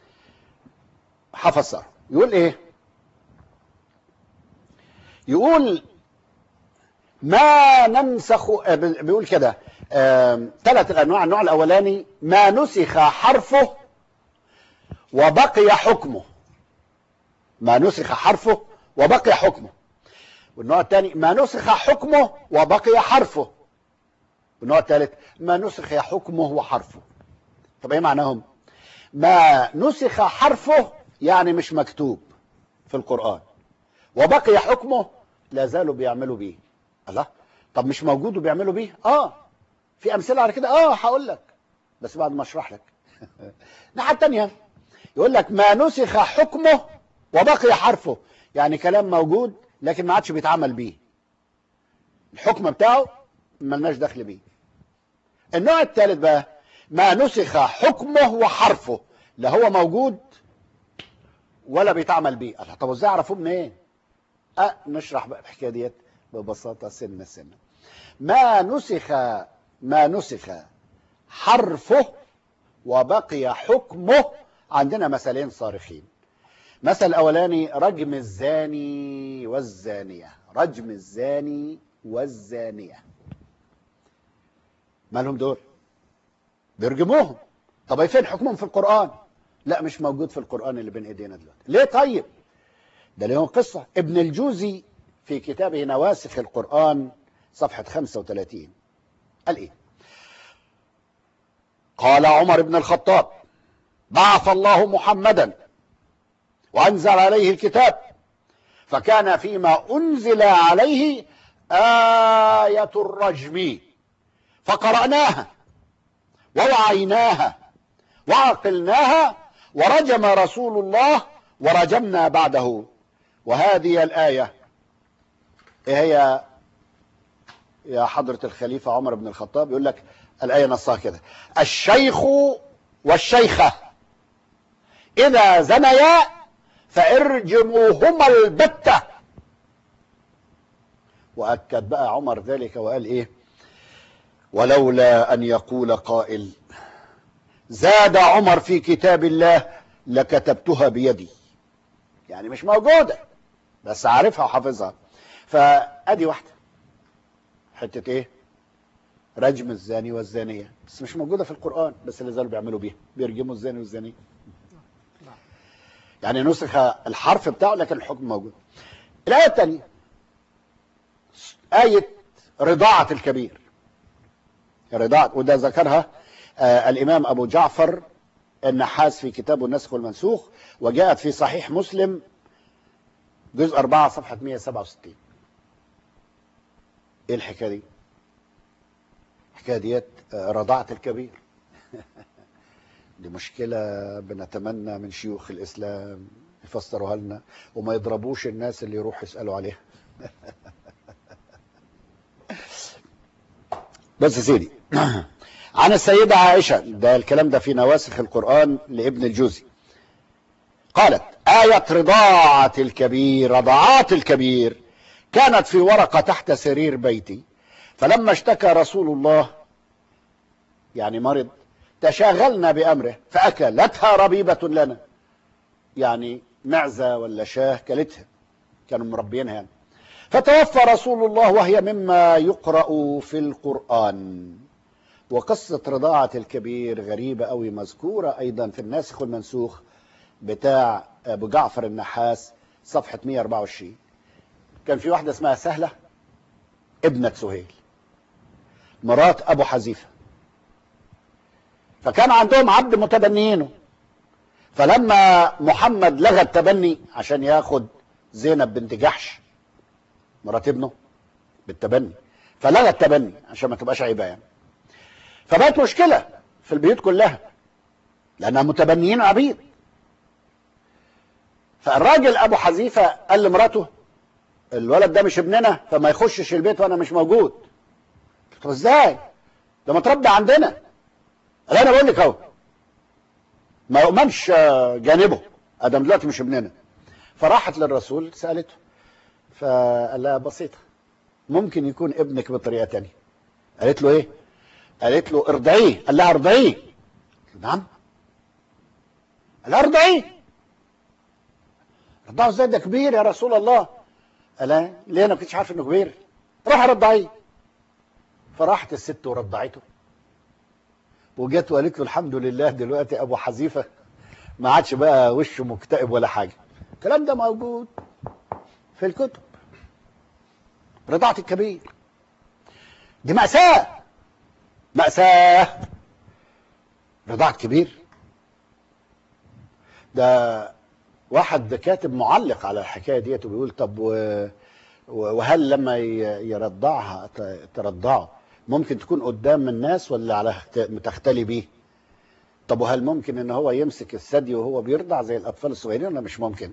هفسرهم يقول ايه يقول ما ننسخ آه، بيقول كده ثلاث الانواع النوع الاولاني ما نسخ حرفه وبقي حكمه ما نسخ حرفه وبقي حكمه والنوع الثاني ما نسخ حكمه وبقي حرفه والنوع الثالث ما نسخ حكمه وحرفه طب ايه معناهم ما نسخ حرفه يعني مش مكتوب في القرآن وبقي حكمه لا زالوا بيعملوا بيه الله طب مش موجود وبيعملوا بيه اه في امثله على كده اه هقول لك بس بعد ما اشرح لك الناحيه الثانيه يقول لك ما نسخ حكمه وبقي حرفه يعني كلام موجود لكن ما عادش بيتعمل بيه الحكم بتاعه ملناش دخل بيه النوع الثالث بقى ما نسخ حكمه وحرفه لا هو موجود ولا بيتعمل بيه الله طب ازاي اعرفه منين ايه؟ أه نشرح بقى الحكايه ديت ببساطه سنه سنه ما نسخ ما نسخ حرفه وبقي حكمه عندنا مثلين صارخين مثل الاولاني رجم الزاني والزانيه رجم الزاني والزانيه مالهم دول بيرجموهم طب فين حكمهم في القرآن لا مش موجود في القرآن اللي بين ايدينا دلوقتي ليه طيب ده ليهم قصة ابن الجوزي في كتابه نواسخ القرآن صفحة 35 قال ايه قال عمر بن الخطاب بعث الله محمدا وانزل عليه الكتاب فكان فيما انزل عليه آية الرجم فقرأناها ووعيناها وعقلناها ورجم رسول الله ورجمنا بعده وهذه الآية إيه هي يا حضرة الخليفة عمر بن الخطاب يقول لك الآية نصها كده الشيخ والشيخة إذا زنيا فارجموهما البتة وأكد بقى عمر ذلك وقال إيه ولولا أن يقول قائل زاد عمر في كتاب الله لكتبتها بيدي يعني مش موجودة بس عارفها وحافظها فأدي واحدة حتة إيه رجم الزاني والزانية بس مش موجودة في القرآن بس اللي زالوا بيعملوا بيها بيرجموا الزاني والزانية يعني نسخ الحرف بتاعه لكن الحكم موجود الآية الثانية آية رضاعة الكبير رضاعة وده ذكرها آه الإمام أبو جعفر النحاس في كتابه النسخ والمنسوخ وجاءت في صحيح مسلم جزء 4 صفحة 167 ايه الحكاية دي الحكاية ديت آه، رضاعة الكبير دي مشكلة بنتمنى من شيوخ الإسلام يفسروها لنا وما يضربوش الناس اللي يروحوا يسألوا عليها بس يا سيدي عن السيدة عائشة ده الكلام ده في نواسخ القرآن لابن الجوزي قالت آية رضاعة الكبير رضاعات الكبير كانت في ورقة تحت سرير بيتي فلما اشتكى رسول الله يعني مرض تشاغلنا بأمره فأكلتها ربيبة لنا يعني معزة ولا شاه كلتها كانوا مربينها يعني فتوفى رسول الله وهي مما يقرأ في القرآن وقصة رضاعة الكبير غريبة أوي مذكورة أيضا في الناسخ والمنسوخ بتاع أبو جعفر النحاس صفحة 124 كان في واحدة اسمها سهلة ابنة سهيل مرات أبو حذيفة فكان عندهم عبد متبنيينه فلما محمد لغى التبني عشان ياخد زينب بنت جحش مرات ابنه بالتبني فلغى التبني عشان ما تبقاش عيبه يعني فبقت مشكله في البيوت كلها لانها متبنيين عبيد فالراجل ابو حذيفه قال لمراته الولد ده مش ابننا فما يخشش البيت وانا مش موجود طب ازاي ده متربي عندنا قال انا بقول لك اهو ما يؤمنش جانبه ادم دلوقتي مش ابننا فراحت للرسول سالته فقال لها بسيطه ممكن يكون ابنك بطريقه تانية قالت له ايه قالت له ارضعيه قال لها ارضعيه نعم قال لها ارضعيه رضعه ازاي ده كبير يا رسول الله قال لها ليه انا ما كنتش عارف انه كبير روح رضعيه فراحت الست ورضعته وجت وقالت له الحمد لله دلوقتي ابو حذيفه ما عادش بقى وشه مكتئب ولا حاجه الكلام ده موجود في الكتب رضاعة الكبير دي مأساة مأساة رضاعة كبير ده واحد كاتب معلق على الحكاية ديت وبيقول طب و... وهل لما ي- يرضعها ت- ترضعه ممكن تكون قدام الناس ولا على اخت- تختلي بيه طب وهل ممكن ان هو يمسك الثدي وهو بيرضع زي الاطفال الصغيرين ولا مش ممكن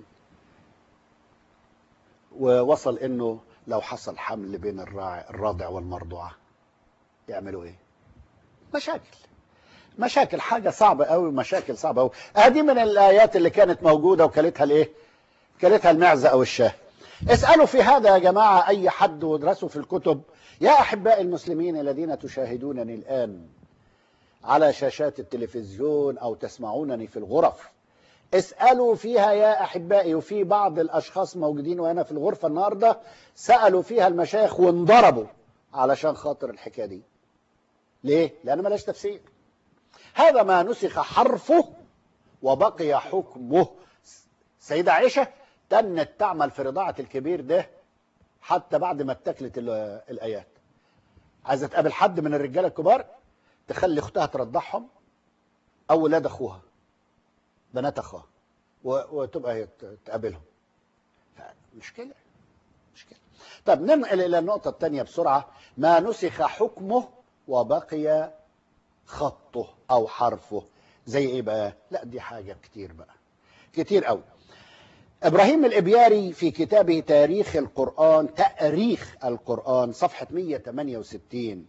ووصل انه لو حصل حمل بين الراعي الراضع والمرضوعه يعملوا ايه مشاكل مشاكل حاجه صعبه قوي مشاكل صعبه قوي ادي من الايات اللي كانت موجوده وكلتها الايه كلتها المعزه او الشاه اسالوا في هذا يا جماعه اي حد وادرسوا في الكتب يا احباء المسلمين الذين تشاهدونني الان على شاشات التلفزيون او تسمعونني في الغرف اسألوا فيها يا أحبائي وفي بعض الأشخاص موجودين وأنا في الغرفة النهاردة سألوا فيها المشايخ وانضربوا علشان خاطر الحكاية دي ليه؟ لأن ملاش تفسير هذا ما نسخ حرفه وبقي حكمه سيدة عائشة تنت تعمل في رضاعة الكبير ده حتى بعد ما اتكلت ال- الآيات عايزة تقابل حد من الرجالة الكبار تخلي أختها ترضعهم أو ولاد أخوها بنات اخوها و- وتبقى هي ت- تقابلهم مشكله مشكله طب ننقل الى النقطه الثانيه بسرعه ما نسخ حكمه وبقي خطه او حرفه زي ايه بقى لا دي حاجه كتير بقى كتير قوي ابراهيم الابياري في كتابه تاريخ القران تاريخ القران صفحه 168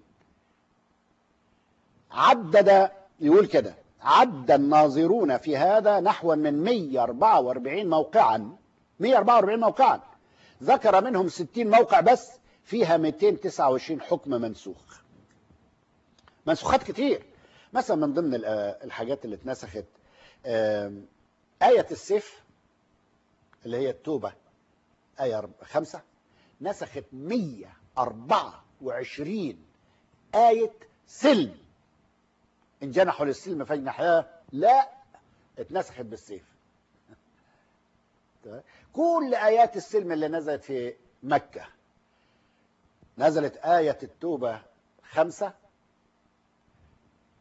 عدد يقول كده عد الناظرون في هذا نحو من 144 موقعا 144 موقعا ذكر منهم 60 موقع بس فيها 229 حكم منسوخ منسوخات كتير مثلا من ضمن ال- الحاجات اللي اتنسخت آم، آية السيف اللي هي التوبة آية رب- خمسة نسخت 124 آية سلم إن جنحوا للسلم فاجنح لها لا اتنسخت بالسيف تمام؟ كل آيات السلم اللي نزلت في مكة نزلت آية التوبة خمسة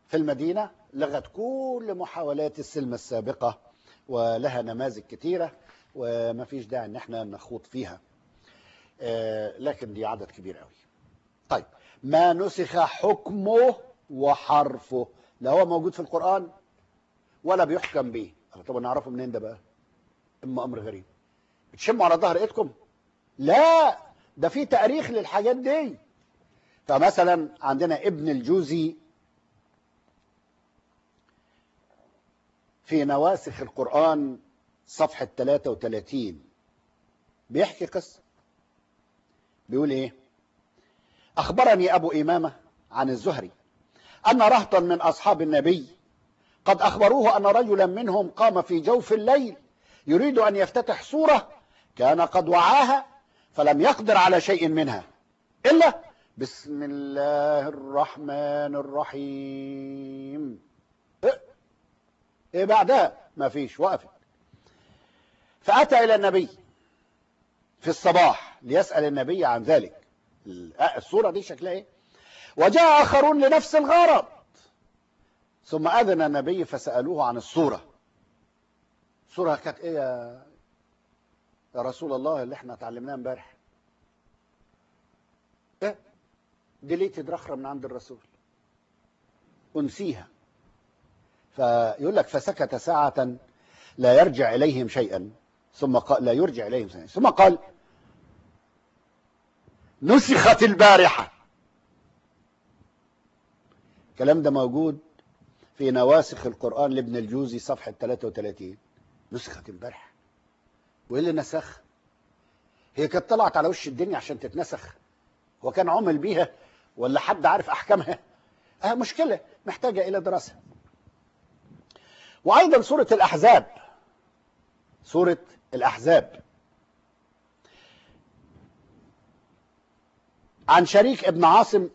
في المدينة لغت كل محاولات السلم السابقة ولها نماذج كتيرة وما فيش داعي ان احنا نخوض فيها آه، لكن دي عدد كبير قوي طيب ما نسخ حكمه وحرفه لا هو موجود في القرآن ولا بيحكم به طب نعرفه منين ده بقى اما امر غريب بتشموا على ظهر ايدكم لا ده في تاريخ للحاجات دي فمثلا عندنا ابن الجوزي في نواسخ القرآن صفحة 33 بيحكي قصة بيقول ايه أخبرني أبو إمامة عن الزهري أن رهطا من أصحاب النبي قد أخبروه أن رجلا منهم قام في جوف الليل يريد أن يفتتح سورة كان قد وعاها فلم يقدر على شيء منها إلا بسم الله الرحمن الرحيم إيه, إيه بعدها ما فيش وقفت فأتى إلى النبي في الصباح ليسأل النبي عن ذلك الصورة دي شكلها إيه وجاء آخرون لنفس الغرض ثم أذن النبي فسألوه عن الصورة الصورة كانت إيه يا يا رسول الله اللي احنا اتعلمناها امبارح ايه دي ليه تدرخرة من عند الرسول أنسيها فيقول لك فسكت ساعة لا يرجع إليهم شيئا ثم قال لا يرجع إليهم شيئا ثم قال نسخت البارحة الكلام ده موجود في نواسخ القرآن لابن الجوزي صفحة 33 نسخت امبارح وايه اللي نسخ هي كانت طلعت على وش الدنيا عشان تتنسخ هو كان عمل بيها ولا حد عارف احكامها اه مشكله محتاجه الى دراسه وايضا سوره الاحزاب سوره الاحزاب عن شريك ابن عاصم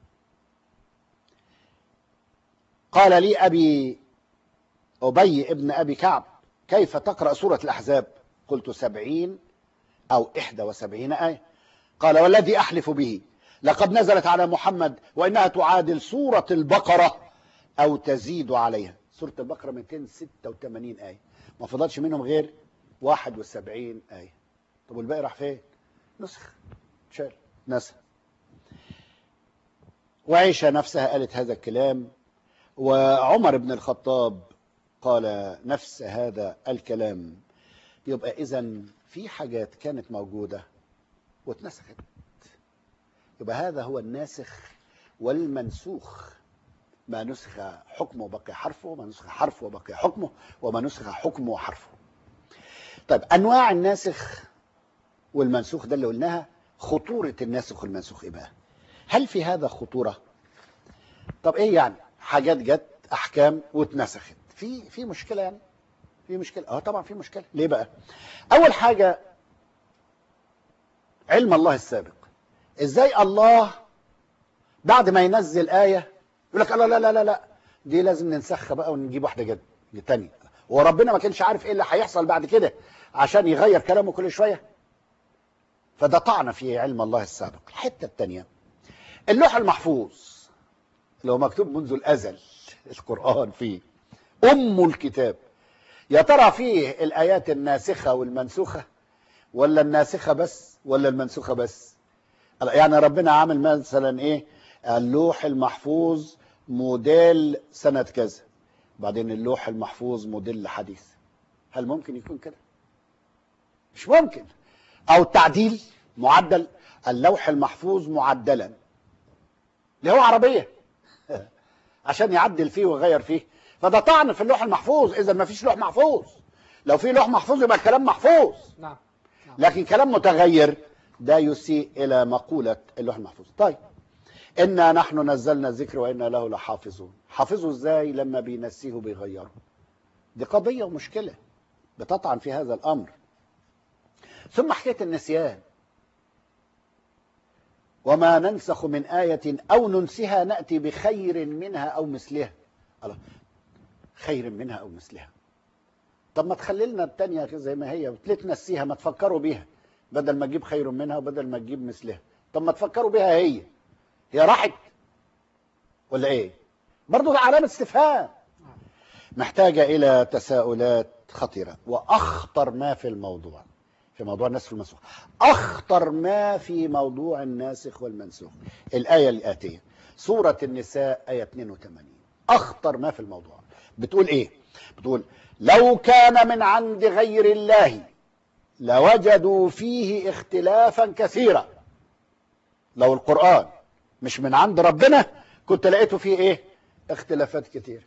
قال لي ابي ابي ابن ابي كعب كيف تقرا سوره الاحزاب قلت سبعين أو إحدى وسبعين آية قال والذي أحلف به لقد نزلت على محمد وإنها تعادل سورة البقرة أو تزيد عليها سورة البقرة 286 آية ما فضلش منهم غير 71 آية طب والباقي راح فين نسخ شال نسخ وعيشة نفسها قالت هذا الكلام وعمر بن الخطاب قال نفس هذا الكلام يبقى اذا في حاجات كانت موجوده واتنسخت يبقى هذا هو الناسخ والمنسوخ ما نسخ حكمه وبقي حرفه وما نسخ حرفه وبقي حكمه وما نسخ حكمه وحرفه طيب انواع الناسخ والمنسوخ ده اللي قلناها خطوره الناسخ والمنسوخ ايه بقى هل في هذا خطوره طب ايه يعني حاجات جت احكام واتنسخت في في مشكله يعني في مشكله اه طبعا في مشكله ليه بقى اول حاجه علم الله السابق ازاي الله بعد ما ينزل ايه يقول لك لا لا لا لا لا دي لازم ننسخها بقى ونجيب واحده جد تانية وربنا ما كانش عارف ايه اللي هيحصل بعد كده عشان يغير كلامه كل شويه فده طعن في علم الله السابق الحته الثانيه اللوح المحفوظ اللي هو مكتوب منذ الازل القران فيه ام الكتاب يا ترى فيه الآيات الناسخة والمنسوخة ولا الناسخة بس ولا المنسوخة بس يعني ربنا عامل مثلا ايه اللوح المحفوظ موديل سنة كذا بعدين اللوح المحفوظ موديل حديث هل ممكن يكون كده مش ممكن او التعديل معدل اللوح المحفوظ معدلا اللي هو عربية عشان يعدل فيه ويغير فيه فده طعن في اللوح المحفوظ اذا ما فيش لوح محفوظ لو في لوح محفوظ يبقى الكلام محفوظ نعم نعم. لكن كلام متغير ده يسيء الى مقوله اللوح المحفوظ طيب انا نحن نزلنا الذكر وانا له لحافظون حافظه ازاي لما بينسيه بيغيره دي قضيه ومشكله بتطعن في هذا الامر ثم حكايه النسيان وما ننسخ من آية أو ننسها نأتي بخير منها أو مثلها الله خير منها او مثلها طب ما تخلي لنا الثانيه زي ما هي ليه تنسيها ما تفكروا بيها بدل ما تجيب خير منها وبدل ما تجيب مثلها طب ما تفكروا بيها هي هي راحت ولا ايه برضه علامة استفهام محتاجة إلى تساؤلات خطيرة وأخطر ما في الموضوع في موضوع النسخ والمنسوخ أخطر ما في موضوع الناسخ والمنسوخ الآية الآتية سورة النساء آية 82 أخطر ما في الموضوع بتقول إيه بتقول لو كان من عند غير الله لوجدوا فيه اختلافا كثيرا لو القرآن مش من عند ربنا كنت لقيته فيه ايه اختلافات كتير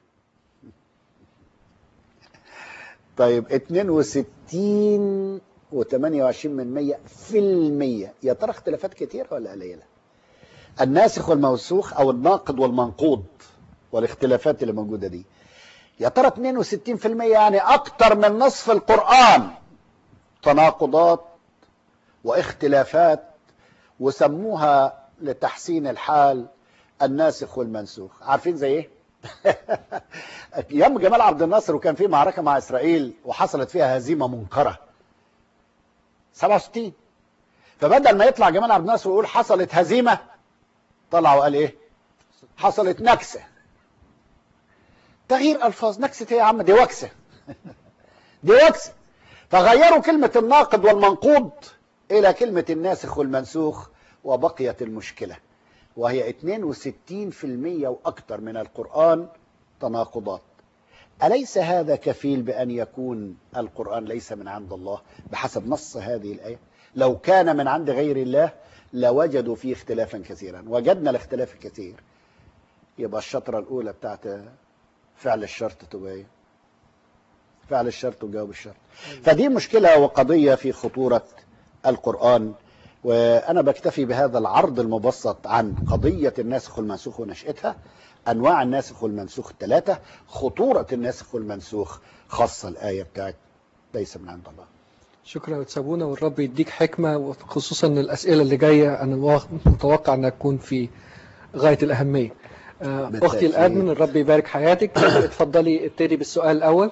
طيب 62 و28 من 100 في المية يا ترى اختلافات كتير ولا قليلة الناسخ والموسوخ او الناقض والمنقوض والاختلافات اللي موجودة دي يا ترى 62% يعني اكتر من نصف القرآن تناقضات واختلافات وسموها لتحسين الحال الناسخ والمنسوخ عارفين زي ايه ايام جمال عبد الناصر وكان في معركه مع اسرائيل وحصلت فيها هزيمه منكره 67 فبدل ما يطلع جمال عبد الناصر ويقول حصلت هزيمه طلع وقال ايه حصلت نكسه تغيير الفاظ نكسه ايه يا عم دي وكسه دي وكسه فغيروا كلمه الناقد والمنقوض الى كلمه الناسخ والمنسوخ وبقيت المشكله وهي 62% واكثر من القران تناقضات اليس هذا كفيل بان يكون القران ليس من عند الله بحسب نص هذه الايه لو كان من عند غير الله لوجدوا فيه اختلافا كثيرا وجدنا الاختلاف الكثير يبقى الشطره الاولى بتاعت فعل الشرط تبقى ايه فعل الشرط وجواب الشرط فدي مشكله وقضيه في خطوره القران وانا بكتفي بهذا العرض المبسط عن قضيه الناسخ والمنسوخ ونشاتها انواع الناسخ والمنسوخ الثلاثه خطوره الناسخ والمنسوخ خاصه الايه بتاعت ليس من عند الله شكرا وتسابونا والرب يديك حكمة وخصوصا الأسئلة اللي جاية أنا متوقع أنها تكون في غاية الأهمية آه، بالتأكيد. أختي الأدمن الرب يبارك حياتك اتفضلي ابتدي بالسؤال الأول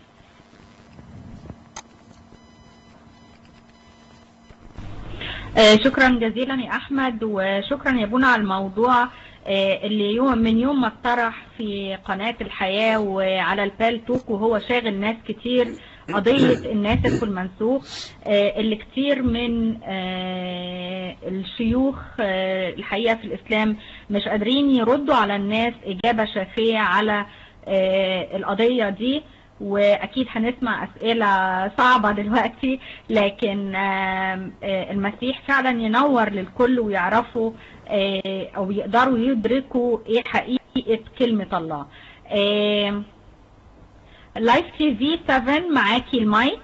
آه، شكرا جزيلا يا احمد وشكرا يا بونا على الموضوع آه، اللي يوم من يوم ما اتطرح في قناة الحياة وعلى البالتوك وهو شاغل ناس كتير قضية الناسخ والمنسوخ آه، اللي كتير من آه، الشيوخ آه، الحقيقة في الإسلام مش قادرين يردوا على الناس إجابة شافية على آه، القضية دي واكيد هنسمع اسئله صعبه دلوقتي لكن آم، آه، المسيح فعلا ينور للكل ويعرفوا آه، او يقدروا يدركوا ايه حقيقه كلمه الله لايف تي في 7 معاكي المايك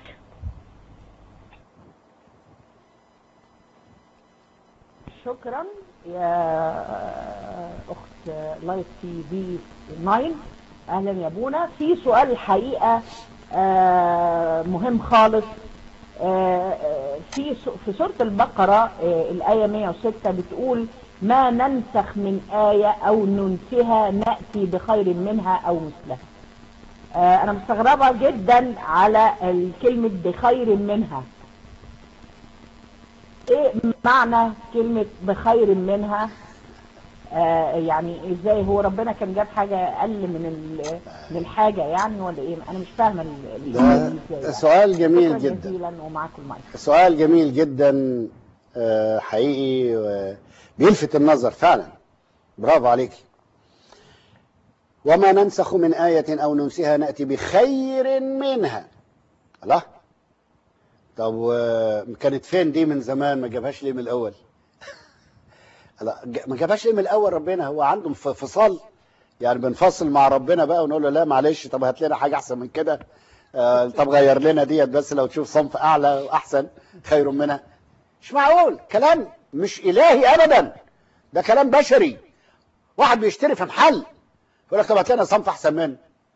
شكرا يا اخت لايف تي في 9 اهلا يا بونا في سؤال الحقيقه آه، مهم خالص آه، آه، في س- في سوره البقره آه، الايه 106 بتقول ما ننسخ من ايه او ننسها ناتي بخير منها او مثلها آه، انا مستغربه جدا على الكلمه بخير منها ايه معنى كلمة بخير منها آه يعني ازاي هو ربنا كان جاب حاجة اقل من ال- من الحاجة يعني ولا ايه انا مش فاهمة ال- ال- ده ازاي يعني. سؤال جميل شكراً جدا جزيلا ومعاكم المايك سؤال جميل جدا آه، حقيقي و- بيلفت النظر فعلا برافو عليك وما ننسخ من آية أو ننسها نأتي بخير منها الله طب و- كانت فين دي من زمان ما جابهاش ليه من الأول لا ج- ما جابهاش ليه من الأول ربنا هو عنده انف- انفصال يعني بنفصل مع ربنا بقى ونقول له لا معلش طب هات لنا حاجة أحسن من كده آه، طب غير لنا ديت بس لو تشوف صنف اعلى واحسن خير منها مش معقول كلام مش الهي ابدا ده كلام بشري واحد بيشتري في محل يقول لك طب هات لنا صنف احسن منه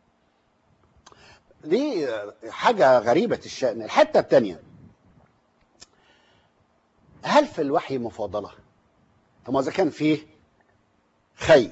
دي آه، حاجه غريبه الشان الحته الثانيه هل في الوحي مفاضله طب ما اذا كان فيه خير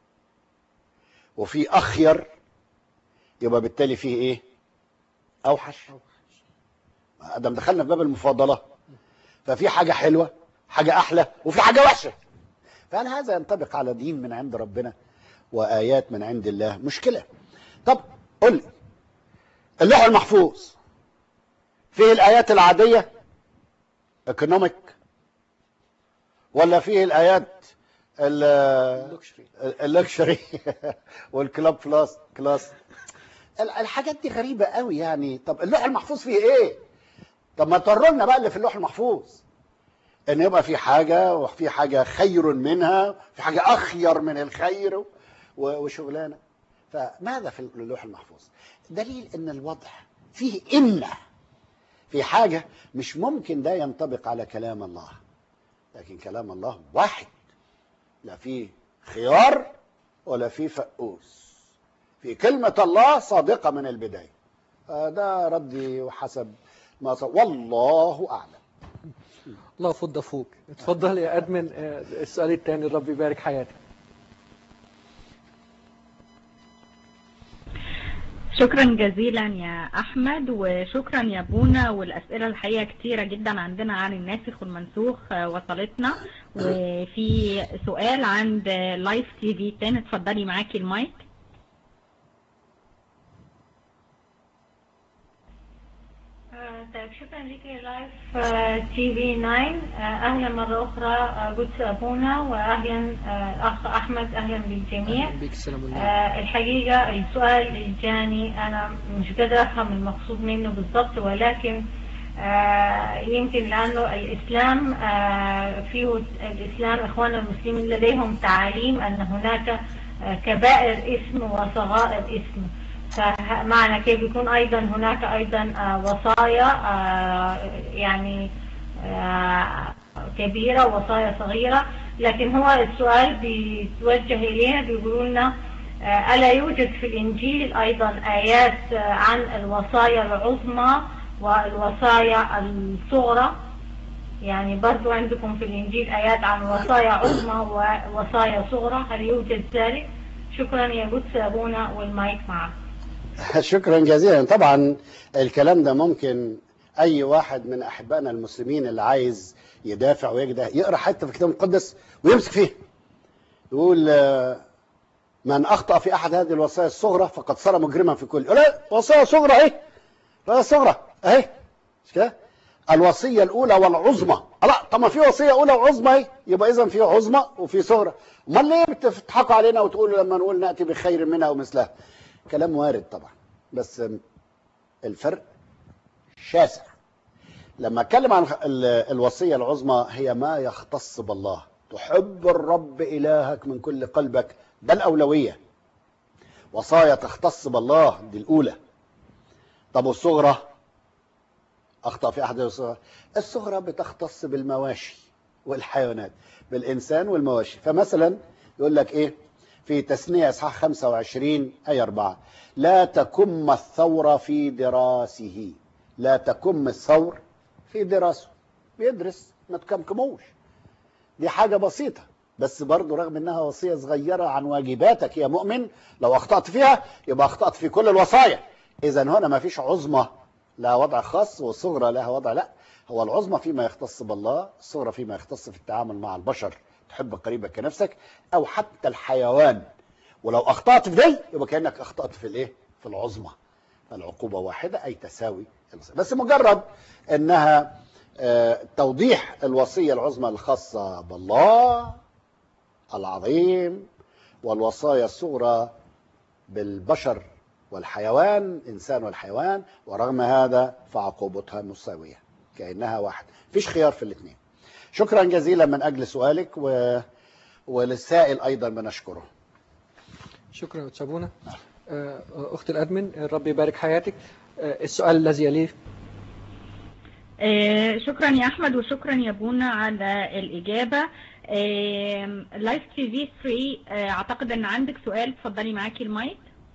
وفي اخير يبقى بالتالي فيه ايه اوحش ادم دخلنا في باب المفاضله ففي حاجه حلوه حاجه احلى وفي حاجه وحشه فهل هذا ينطبق على دين من عند ربنا وآيات من عند الله مشكلة طب قل لي اللوح المحفوظ فيه الآيات العادية ايكونوميك ولا فيه الآيات ال- اللوكشري. اللكشري والكلاب كلاس كلاس ال- الحاجات دي غريبة قوي يعني طب اللوح المحفوظ فيه ايه طب ما توروا لنا بقى اللي في اللوح المحفوظ ان يبقى في حاجة وفي حاجة خير منها في حاجة اخير من الخير و- وشغلانة فماذا في اللوح المحفوظ دليل ان الوضع فيه إن في حاجة مش ممكن ده ينطبق على كلام الله لكن كلام الله واحد لا فيه خيار ولا فيه فقوس في كلمة الله صادقة من البداية آه، ده ردي وحسب ما ص... والله أعلم الله فض فوق اتفضل يا ادمن آه، السؤال الثاني الرب يبارك حياتك شكرا جزيلا يا احمد وشكرا يا بونا والاسئله الحقيقه كتيره جدا عندنا عن الناسخ والمنسوخ آه، وصلتنا وفي سؤال عند لايف تي في تاني اتفضلي معاكي المايك آه، طيب شكرا لك يا لايف آه، تي في 9 آه، اهلا مره اخرى آه، قدس ابونا واهلا آه، الاخ احمد اهلا بالجميع أهلاً بيك السلام عليكم آه، الحقيقه السؤال اللي جاني انا مش قادره افهم المقصود منه بالضبط ولكن آه، يمكن لانه الاسلام آه، فيه الاسلام اخواننا المسلمين لديهم تعاليم ان هناك آه، كبائر اسم وصغائر اسم فمعنى كيف يكون ايضا هناك ايضا آه، وصايا آه، يعني آه، كبيرة ووصايا صغيرة لكن هو السؤال بيتوجه إلينا بيقولوا لنا آه، ألا يوجد في الإنجيل أيضا آيات آه، عن الوصايا العظمى والوصايا الصغرى يعني برضو عندكم في الإنجيل آيات عن وصايا عظمى ووصايا صغرى هل يوجد ذلك؟ شكرا يا قدس أبونا والمايك معك شكرا جزيلا طبعا الكلام ده ممكن اي واحد من احبائنا المسلمين اللي عايز يدافع ويجده يقرا حته في الكتاب المقدس ويمسك فيه يقول آه، من اخطا في احد هذه الوصايا الصغرى فقد صار مجرما في كل لا وصايا صغرى اهي وصايا صغرى اهي مش كده الوصيه الاولى والعظمى لا طب ما في وصيه اولى وعظمى اهي يبقى اذا في عظمى وفي صغرى امال ليه بتضحكوا علينا وتقولوا لما نقول ناتي بخير منها ومثلها كلام وارد طبعا بس الفرق شاسع لما اتكلم عن ال- الوصيه العظمى هي ما يختص بالله تحب الرب الهك من كل قلبك ده الاولويه وصايا تختص بالله دي الاولى طب والصغرى اخطا في احد الصغرى الصغرى بتختص بالمواشي والحيوانات بالانسان والمواشي فمثلا يقول لك ايه في تثنية اصحاح 25 اي 4 لا تكم الثور في دراسه لا تكم الثور في دراسه بيدرس ما تكمكموش دي حاجة بسيطة بس برضه رغم انها وصية صغيرة عن واجباتك يا مؤمن لو اخطأت فيها يبقى اخطأت في كل الوصايا اذا هنا ما فيش عظمى لها وضع خاص والصغرى لها وضع لا هو العظمى فيما يختص بالله الصغرى فيما يختص في التعامل مع البشر تحب قريبك كنفسك او حتى الحيوان ولو اخطأت في دي يبقى كأنك اخطأت في الايه في العظمى فالعقوبة واحدة اي تساوي الوصية. بس مجرد انها آه، توضيح الوصية العظمى الخاصة بالله العظيم والوصايا الصغرى بالبشر والحيوان الإنسان والحيوان ورغم هذا فعقوبتها مساوية كأنها واحد فيش خيار في الاثنين شكرا جزيلا من أجل سؤالك و... وللسائل أيضا بنشكره شكرا أستاذ أبونا آه، أخت الأدمن الرب يبارك حياتك آه، السؤال الذي يليه آه، شكرا يا احمد وشكرا يا بونا على الاجابه لايف تي في 3 آه، اعتقد ان عندك سؤال اتفضلي معاكي المايك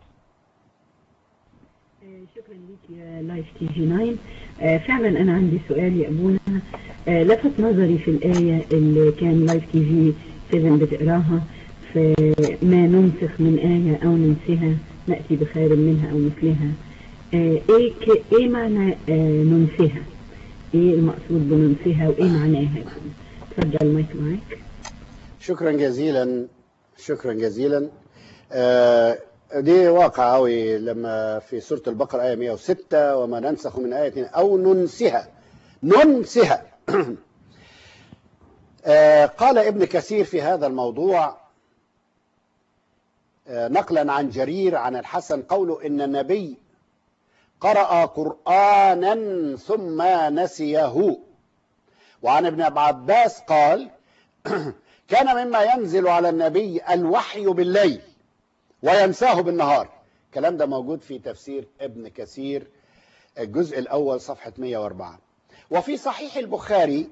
شكرا ليك يا لايف تي في 9 آه، فعلا انا عندي سؤال يا ابونا آه، لفت نظري في الايه اللي كان لايف تي في 7 بتقراها فما ننسخ من ايه او ننسها ناتي بخير منها او مثلها آه، ايه ك- ايه معنى آه، ننسها ايه المقصود بننسها وايه معناها تفضل المايك معاك شكرا جزيلا شكرا جزيلا آه، دي واقع قوي لما في سورة البقرة آية 106 وما ننسخ من آية أو ننسها ننسها آه، قال ابن كثير في هذا الموضوع آه، نقلا عن جرير عن الحسن قوله إن النبي قرأ قرآنا ثم نسيه وعن ابن عباس قال كان مما ينزل على النبي الوحي بالليل وينساه بالنهار الكلام ده موجود في تفسير ابن كثير الجزء الأول صفحة 104 وفي صحيح البخاري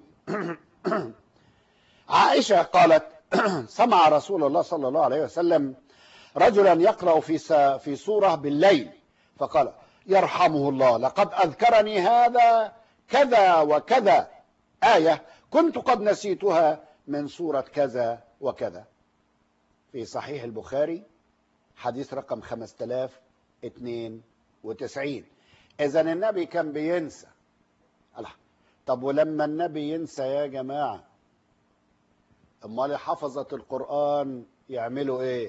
عائشة قالت سمع رسول الله صلى الله عليه وسلم رجلا يقرأ في س- في سورة بالليل فقال يرحمه الله لقد أذكرني هذا كذا وكذا آية كنت قد نسيتها من سورة كذا وكذا في صحيح البخاري حديث رقم 5092 إذا النبي كان بينسى الله. طب ولما النبي ينسى يا جماعة امال حفظة القرآن يعملوا ايه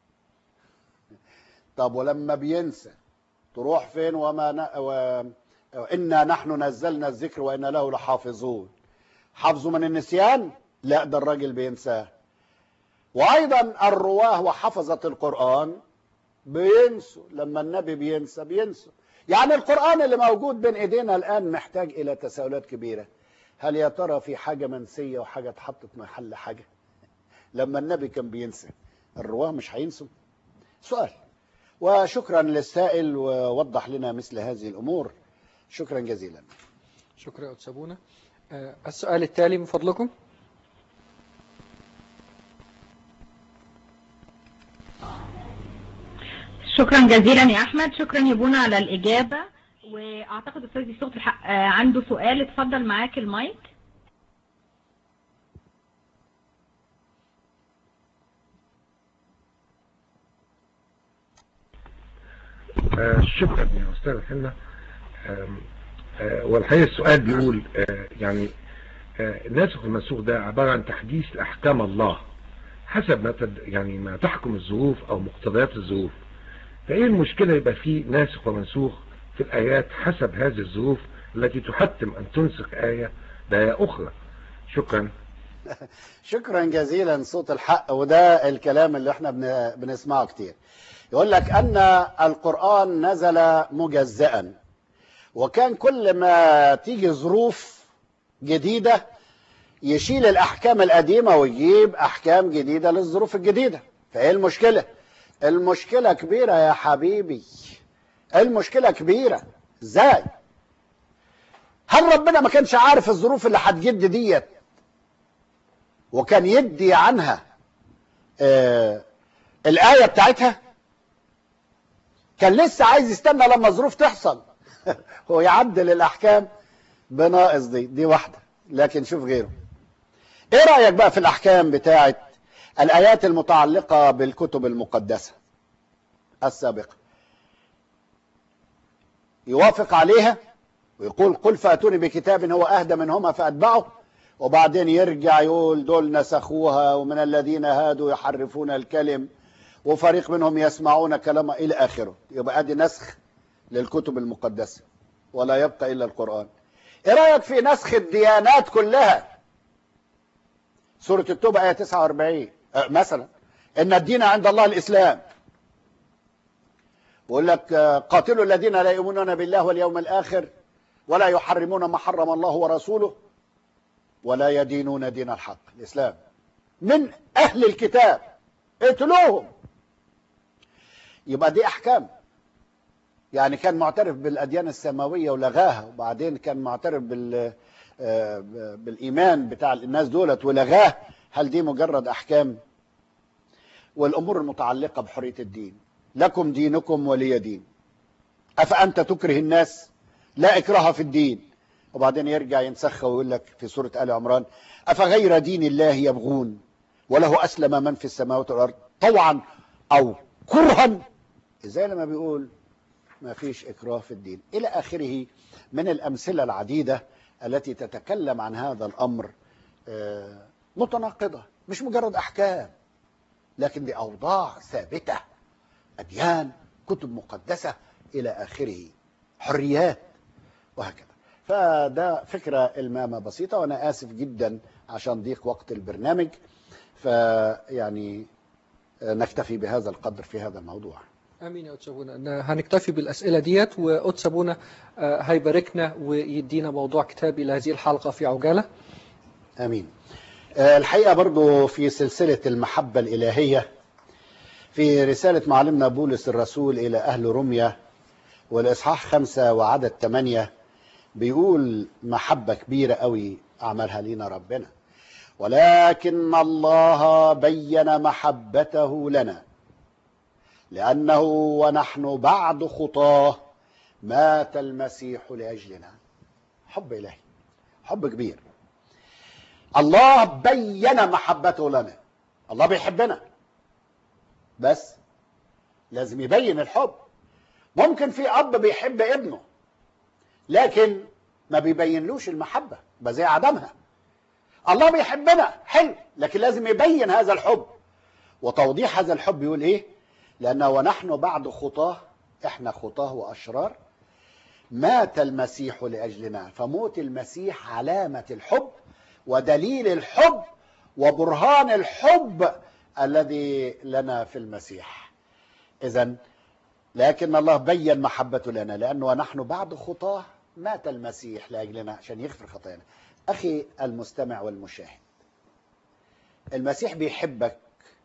طب ولما بينسى تروح فين وما ن... و... إنا نحن نزلنا الذكر وإنا له لحافظون حافظوا من النسيان لا ده الراجل بينساه وأيضا الرواه وحفظة القرآن بينسوا لما النبي بينسى بينسوا يعني القرآن اللي موجود بين إيدينا الآن محتاج إلى تساؤلات كبيرة هل يا ترى في حاجة منسية وحاجة اتحطت محل حاجة لما النبي كان بينسى الرواه مش هينسوا سؤال وشكرا للسائل ووضح لنا مثل هذه الأمور شكرا جزيلا شكرا يا أستاذ بونا آه، السؤال التالي من فضلكم شكرا جزيلا يا احمد شكرا يا بونا على الاجابه واعتقد استاذ يوسف الحق آه، عنده سؤال اتفضل معاك المايك آه، شكرا يا استاذ حنا آم، آه، والحقيقه السؤال بيقول آه، يعني آه، الناسخ والمنسوخ ده عباره عن تحديث لاحكام الله حسب ما تد يعني ما تحكم الظروف او مقتضيات الظروف فايه المشكله يبقى فيه ناسخ ومنسوخ في الايات حسب هذه الظروف التي تحتم ان تنسخ ايه بايه اخرى شكرا شكرا جزيلا صوت الحق وده الكلام اللي احنا بن- بنسمعه كتير يقول لك أن القرآن نزل مجزأ وكان كل ما تيجي ظروف جديدة يشيل الأحكام القديمة ويجيب أحكام جديدة للظروف الجديدة فإيه المشكلة؟ المشكلة كبيرة يا حبيبي المشكلة كبيرة ازاي؟ هل ربنا ما كانش عارف الظروف اللي هتجد ديت وكان يدي عنها آه الآية بتاعتها كان لسه عايز يستنى لما الظروف تحصل هو يعدل الأحكام بناقص دي دي واحدة لكن شوف غيره ايه رأيك بقى في الأحكام بتاعت الآيات المتعلقة بالكتب المقدسة السابقة يوافق عليها ويقول قل فأتوني بكتاب هو أهدى منهما فأتبعه وبعدين يرجع يقول دول نسخوها ومن الذين هادوا يحرفون الكلم وفريق منهم يسمعون كلام إلى آخره يبقى أدي نسخ للكتب المقدسة ولا يبقى إلا القرآن إيه رأيك في نسخ الديانات كلها سورة التوبة آية 49 أه مثلا إن الدين عند الله الإسلام بيقول لك آه، قاتلوا الذين لا يؤمنون بالله واليوم الآخر ولا يحرمون ما حرم الله ورسوله ولا يدينون دين الحق الإسلام من أهل الكتاب اقتلوهم يبقى دي أحكام يعني كان معترف بالأديان السماوية ولغاها وبعدين كان معترف بال آه، بالإيمان بتاع الناس دولت ولغاه هل دي مجرد أحكام والأمور المتعلقة بحرية الدين لكم دينكم ولي دين أفأنت تكره الناس لا إكراه في الدين وبعدين يرجع ينسخ ويقول لك في سورة آل عمران أفغير دين الله يبغون وله أسلم من في السماوات والأرض طوعا أو كرها إزاي لما بيقول ما فيش إكراه في الدين إلى آخره من الأمثلة العديدة التي تتكلم عن هذا الأمر آه، متناقضة مش مجرد أحكام لكن دي أوضاع ثابتة أديان كتب مقدسة إلى آخره حريات وهكذا فده فكرة المامة بسيطة وأنا آسف جدا عشان ضيق وقت البرنامج فيعني نكتفي بهذا القدر في هذا الموضوع امين يا أتسابونا هنكتفي بالاسئله ديت وأتسابونا آه، هيباركنا ويدينا موضوع كتاب الى هذه الحلقه في عجاله امين آه، الحقيقه برضو في سلسله المحبه الالهيه في رساله معلمنا بولس الرسول الى اهل روميا والاصحاح خمسة وعدد ثمانية بيقول محبه كبيره قوي عملها لنا ربنا ولكن الله بين محبته لنا لانه ونحن بعد خطاه مات المسيح لاجلنا حب الهي حب كبير الله بين محبته لنا الله بيحبنا بس لازم يبين الحب ممكن في اب بيحب ابنه لكن ما بيبينلوش المحبه يبقى زي عدمها الله بيحبنا حلو لكن لازم يبين هذا الحب وتوضيح هذا الحب يقول ايه لانه ونحن بعد خطاه احنا خطاه واشرار مات المسيح لاجلنا فموت المسيح علامه الحب ودليل الحب وبرهان الحب الذي لنا في المسيح اذا لكن الله بين محبته لنا لانه ونحن بعد خطاه مات المسيح لاجلنا عشان يغفر خطايانا اخي المستمع والمشاهد المسيح بيحبك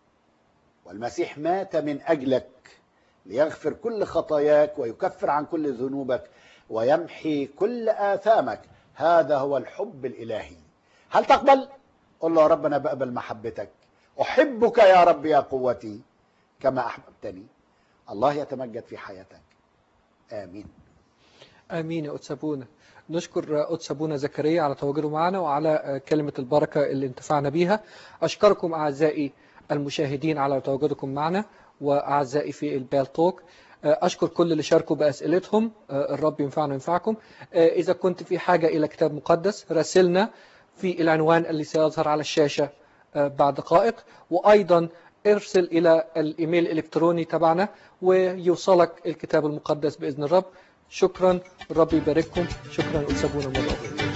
والمسيح مات من اجلك ليغفر كل خطاياك ويكفر عن كل ذنوبك ويمحي كل آثامك هذا هو الحب الإلهي هل تقبل؟ قل له يا رب أنا بقبل محبتك أحبك يا رب يا قوتي كما أحببتني الله يتمجد في حياتك آمين امين يا أتسابونا نشكر أتسابونا زكريا على تواجده معنا وعلى كلمة البركة اللي انتفعنا بيها أشكركم أعزائي المشاهدين على تواجدكم معنا وأعزائي في البالتوك أشكر كل اللي شاركوا بأسئلتهم الرب ينفعنا وينفعكم إذا كنت في حاجة إلى كتاب مقدس راسلنا في العنوان اللي سيظهر على الشاشة بعد دقائق وأيضا ارسل إلى الإيميل الإلكتروني تبعنا ويوصلك الكتاب المقدس بإذن الرب شكرا الرب يبارككم شكرا أتسابونا مرة أخرى